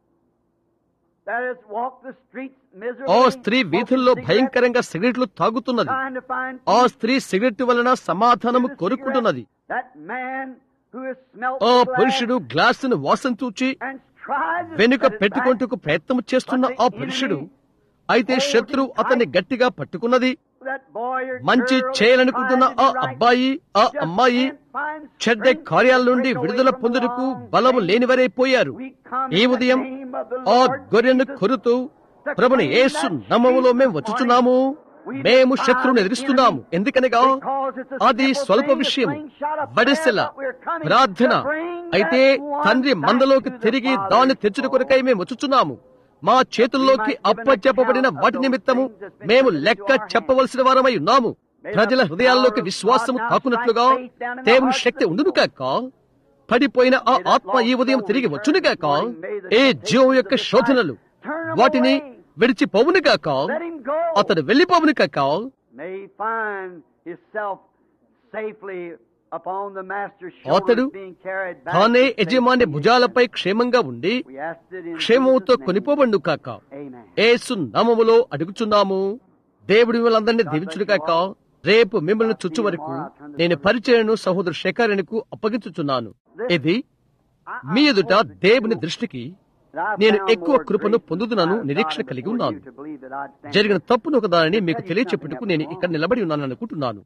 that has walked the streets miserably, ఆ స్త్రీ వీధుల్లో smoking భయంకరంగా సిగరెట్లు తాగుతున్నది cigarettes, trying to find ఆ peace స్త్రీ సిగరెట్ వలన సమాధానము in the కోరుకుంటున్నది cigarette. That man who has smelt ఆ the glass పురుషుడు గ్లాసును వాసన చూచి and tried to వెనుక set it పెట్టుకుంటూ ప్రయత్నం చేస్తున్న ఆ పురుషుడు అయితే శత్రువు అతన్ని గట్టిగా పట్టుకున్నది back. That boy or మంచి girl చేయాలనుకుంటున్న trying to ఆ do right, అబ్బాయి ఆ just అమ్మాయి can't find చెడ్డ strength to కార్యాల నుండి break away విడుదల from the పొందుటకు wrong బలము thing. లేనివరైపోయారు We come ఈ in the ఉదయం name of the ఆ Lord గొర్రెను Jesus కొరుతూ to ప్రభుని claim యేసు that నమములో sheep మేము this వచ్చుచున్నాము morning. మేము We శత్రువుని defy the ఎదురుస్తున్నాము enemy ఎందుకనగా because it's a అది simple స్వల్ప thing, a విషయం slingshot of బడిసెల prayer, but we're coming ప్రార్థన to bring అయితే that one తండ్రి back మందలోకి to the తిరిగి Father's దాన్ని తెచ్చుట fold. కొరకై మేము వచ్చుచున్నాము మా చేతుల్లోకి అప్పచెప్పబడిన వాటి నిమిత్తము మేము లెక్క చెప్పవలసిన వారమై ఉన్నాము ప్రజల హృదయాల్లోకి విశ్వాసము తాకున్నట్లుగా దేవుని శక్తి ఉండును కాక పడిపోయిన ఆ ఆత్మ ఈ ఉదయం తిరిగి వచ్చును కాక ఏ జీవం యొక్క శోధనలు వాటిని విడిచిపోవును కాక Let him go. అతడు వెళ్లిపోవును కాక May he find himself safely upon the master's అతడు shoulders being carried back తానే to యజమాని safety. భుజాలపై క్షేమంగా ఉండి We asked it in క్షేమముతో Jesus' name. కొనిపోబండు కాక Amen. ఏసు నామములో అడుగుచున్నాము దేవుడి మిమ్మల్ని దీవించుడు కాక రేపు మిమ్మల్ని చుచ్చు వరకు నేను పరిచయను సహోదరు శేఖరణకు అప్పగించుచున్నాను ఇది మీ ఎదుట దేవుని దృష్టికి నేను ఎక్కువ కృపను పొందుతున్నాను నిరీక్షణ కలిగి ఉన్నాను జరిగిన తప్పును ఒక దానిని మీకు తెలియచెప్పుటకు నేను ఇక్కడ నిలబడి ఉన్నాను అనుకుంటున్నాను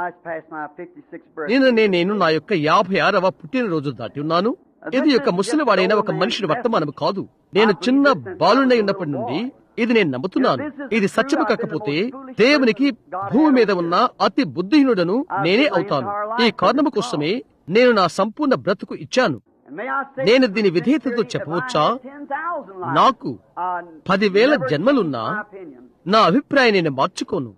నేను నేను నా యొక్క యాభై ఆరవ పుట్టినరోజు దాటి ఉన్నాను ఇది యొక్క ముసలివాడైన ఒక మనిషిని వర్తమానం కాదు నేను చిన్న బాలునై ఉన్నప్పటి నుండి ఇది నేను నమ్ముతున్నాను ఇది సత్యము కాకపోతే దేవునికి భూమి మీద ఉన్న అతి బుద్ధిహీనుడను నేనే అవుతాను ఈ కారణము కోసమే నేను నా సంపూర్ణ బ్రతుకు ఇచ్చాను నేను దీని విధేయతతో చెప్పవచ్చా నాకు పదివేల జన్మలున్నా నా అభిప్రాయం నేను మార్చుకోను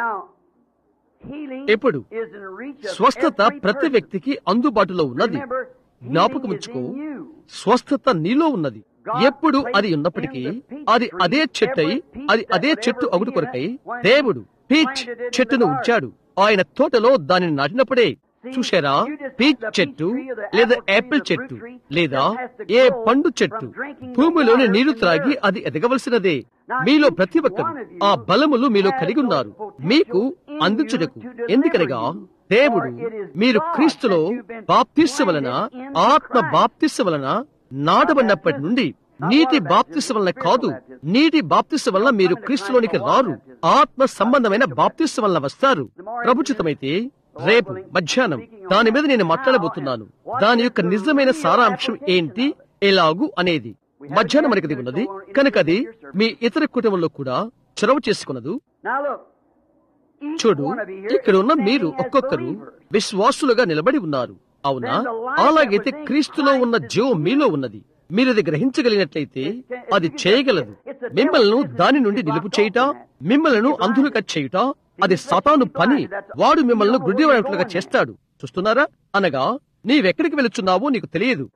ఇప్పుడు స్వస్థత ప్రతి వ్యక్తికి అందుబాటులో ఉన్నది జ్ఞాపకం ఉంచుకో స్వస్థత నీలో ఉన్నది ఎప్పుడు అది ఉన్నప్పటికీ అది అదే చెట్టై అది అదే చెట్టు అగుడు కొరకై దేవుడు పీచ్ చెట్టును ఉంచాడు ఆయన తోటలో దానిని నాటినప్పుడే చూశారా పీచ్ చెట్టు లేదా యాపిల్ చెట్టు లేదా ఏ పండు చెట్టు భూమిలోని నీరు త్రాగి అది ఎదగవలసినదే మీలో ప్రతి ఒక్కరు ఆ బలములు మీలో కలిగి ఉన్నారు మీకు అందించుటకు ఎందుకనగా దేవుడు మీరు క్రీస్తులో బాప్తిస్సు వలన ఆత్మ బాప్తిస్సు వలన నాటబడినప్పటి నుండి నీటి బాప్తిస్సు వలన కాదు నీటి బాప్తిస్సు వలన మీరు క్రీస్తులోనికి రారు ఆత్మ సంబంధమైన బాప్తిస్సు వలన వస్తారు ప్రభుచితమైతే రేపు మధ్యాహ్నం దాని మీద నేను మాట్లాడబోతున్నాను దాని యొక్క నిజమైన సారాంశం ఏంటి ఎలాగు అనేది మధ్యాహ్నం మనకి ఉన్నది కనుక అది మీ ఇతర కుటుంబంలో కూడా చొరవ చేసుకున్నదు చూడు ఇక్కడ ఉన్న మీరు ఒక్కొక్కరు విశ్వాసులుగా నిలబడి ఉన్నారు అవునా అలాగైతే క్రీస్తులో ఉన్న జీవం మీలో ఉన్నది మీరు అది గ్రహించగలిగినట్లయితే అది చేయగలదు మిమ్మల్ని దాని నుండి నిలుపు చేయుట మిమ్మల్ని అంధులుగా చేయుట అది సతాను పని వాడు మిమ్మల్ని గుడ్డివాడుగా చేస్తాడు చూస్తున్నారా అనగా నీవెక్కడికి వెళుచున్నావో నీకు తెలియదు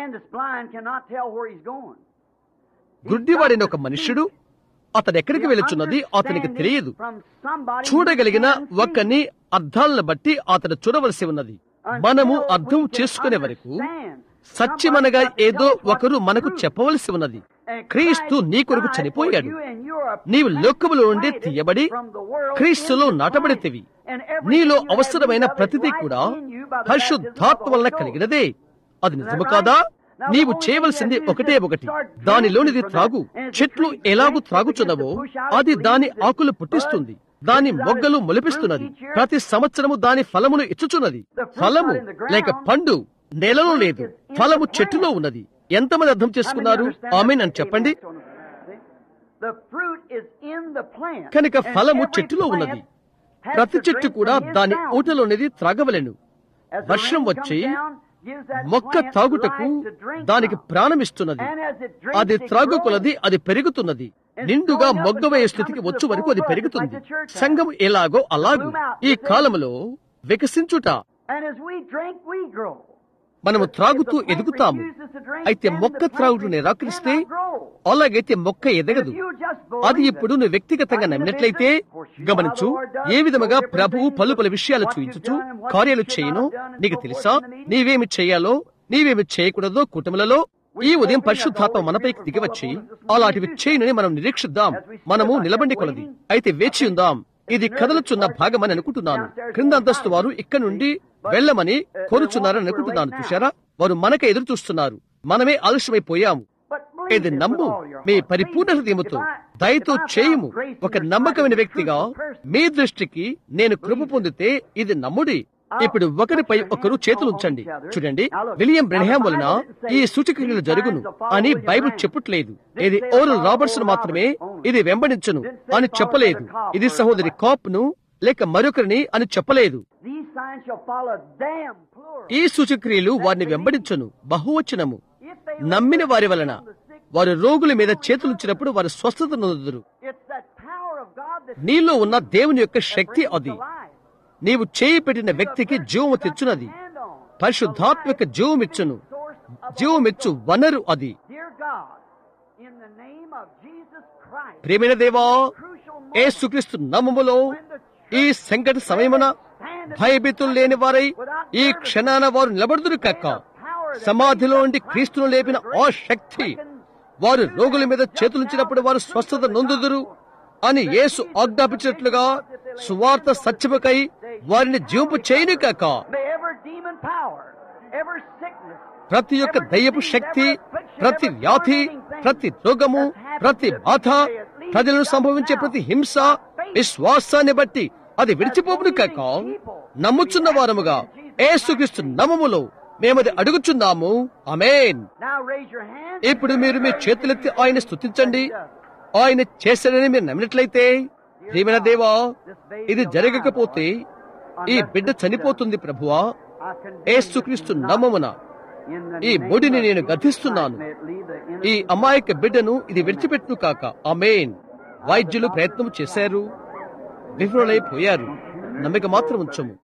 గుడ్డివాడిన ఒక మనుష్యుడు అతను ఎక్కడికి వెళుచున్నది అతనికి తెలియదు చూడగలిగిన ఒకని అర్థాలను బట్టి అతను చూడవలసి ఉన్నది మనము అర్థం చేసుకునే వరకు సత్యమనగా ఏదో ఒకరు మనకు చెప్పవలసి ఉన్నది క్రీస్తు నీ కొరకు చనిపోయాడు నీవు లోకములో నుండి తీయబడి క్రీస్తులో నాటబడితివి నీలో అవసరమైన ప్రతిదీ కూడా పరిశుద్ధాత్మ వలన కలిగినదే అది నిజము కాదా నీవు చేయవలసింది ఒకటే ఒకటి దానిలోనిది త్రాగు చెట్లు ఎలాగూ త్రాగుచున్నవో అది దాని ఆకులు పుట్టిస్తుంది దాని మొగ్గలు మొలిపిస్తున్నది ప్రతి సంవత్సరము దాని ఫలమును ఇచ్చుచున్నది ఫలము లేక పండు నేలలో లేదు ఫలము చెట్టులో ఉన్నది ఎంతమంది అర్థం చేసుకున్నారు ఆమెన్ అని చెప్పండి కనుక ఫలము చెట్టులో ఉన్నది ప్రతి చెట్టు కూడా దాని ఊటలోనిది త్రాగవలెను వర్షం వచ్చి మొక్క తాగుటకు దానికి ప్రాణమిస్తున్నది అది త్రాగు కొలది అది పెరుగుతున్నది నిండుగా మొగ్గవయ్యే స్థితికి వచ్చు వరకు అది పెరుగుతుంది సంఘం ఎలాగో అలాగూ ఈ కాలములో వికసించుట మనము త్రాగుతూ ఎదుగుతాము అయితే మొక్క త్రాగుడు నిరాకరిస్తే అలాగైతే మొక్క ఎదగదు అది ఇప్పుడు నువ్వు వ్యక్తిగతంగా నమ్మినట్లయితే గమనించు ఏ విధముగా ప్రభువు పలు పలు విషయాలు చూయించుచు కార్యాలు చేయను నీకు తెలుసా నీవేమి చేయాలో నీవేమి చేయకూడదో కుటుంబాలలో ఈ ఉదయం పరిశుద్ధాత్మ మనపైకి దిగివచ్చి అలాంటివి చేయనని మనం నిరీక్షిద్దాం మనము నిలబండి కొలది అయితే వేచి ఉందాం ఇది కదలుచున్న భాగమని అనుకుంటున్నాను క్రింద అంతస్తు వారు ఇక్కడ నుండి వెళ్ళమని కోరుచున్నారని అనుకుంటున్నాను చూశారా వారు మనకే ఎదురు చూస్తున్నారు మనమే ఆలస్యమైపోయాము ఇది నమ్ము మీ పరిపూర్ణ హృదయముతో దయతో చేయుము ఒక నమ్మకమైన వ్యక్తిగా మీ దృష్టికి నేను కృప పొందితే ఇది నమ్ముడి ఇప్పుడు ఒకరిపై ఒకరు చేతులు ఉంచండి చూడండి విలియం బ్రెన్హామ్ వలన ఈ సూచక్రియలు జరుగును అని బైబిల్ చెప్పట్లేదు ఇది ఓరల్ రాబర్ట్స్ మాత్రమే ఇది వెంబడించను అని చెప్పలేదు ఇది సహోదరి కాప్ ను లేక మరొకరిని అని చెప్పలేదు ఈ సూచక్రియలు వారిని వెంబడించను బహువచనము నమ్మిన వారి వలన వారు రోగుల మీద చేతులుంచినప్పుడు వారు స్వస్థత నొందుదురు నీలో ఉన్న దేవుని యొక్క శక్తి అది నీవు చేయి పెట్టిన వ్యక్తికి జీవము తెచ్చునది పరిశుద్ధాత్మక జీవమిచ్చును జీవమిచ్చు వనరు అది ప్రేమైన దేవా ఏ సుక్రీస్తు నామములో ఈ సంకట సమయమున భయభీతులు లేని వారై ఈ క్షణాన వారు నిలబడుదురు కక్క సమాధిలో నుండి క్రీస్తును లేపిన ఆ శక్తి వారు రోగుల మీద చేతులుంచినప్పుడు వారు స్వస్థత నొందుదురు అని యేసు ఆజ్ఞాపించినట్లుగా సువార్త సత్యముకై వారిని జీవింపు చేయను కాక May every demon power, every sickness, ప్రతి ఒక్క దయ్యపు శక్తి ప్రతి వ్యాధి ప్రతి రోగము ప్రతి బాధ ప్రజలను సంభవించే ప్రతి హింస విశ్వాసాన్ని బట్టి అది విడిచిపోవును కాక నమ్ముచున్న వారముగా ఏసుక్రీస్తు నమములో మేమది అడుగుచున్నాము అమేన్ now raise your hand. ఇప్పుడు మీరు మీ చేతులెత్తి ఆయన స్తుతించండి ఆయన చేశాడని మీరు నమ్మినట్లయితే ప్రియమైన దేవా ఇది జరగకపోతే ఈ బిడ్డ చనిపోతుంది ప్రభువా I condemn Yesukristu నమమున in the ఈ name ముడిని of నేను Jesus గద్దిస్తున్నాను Christ, may it leave the ఈ innocent అమాయక బిడ్డను ఇది విడిచిపెట్టును కాక అమేన్ వైద్యులు ప్రయత్నం చేశారు విఫలైపోయారు నమ్మిక మాత్రం ఉంచము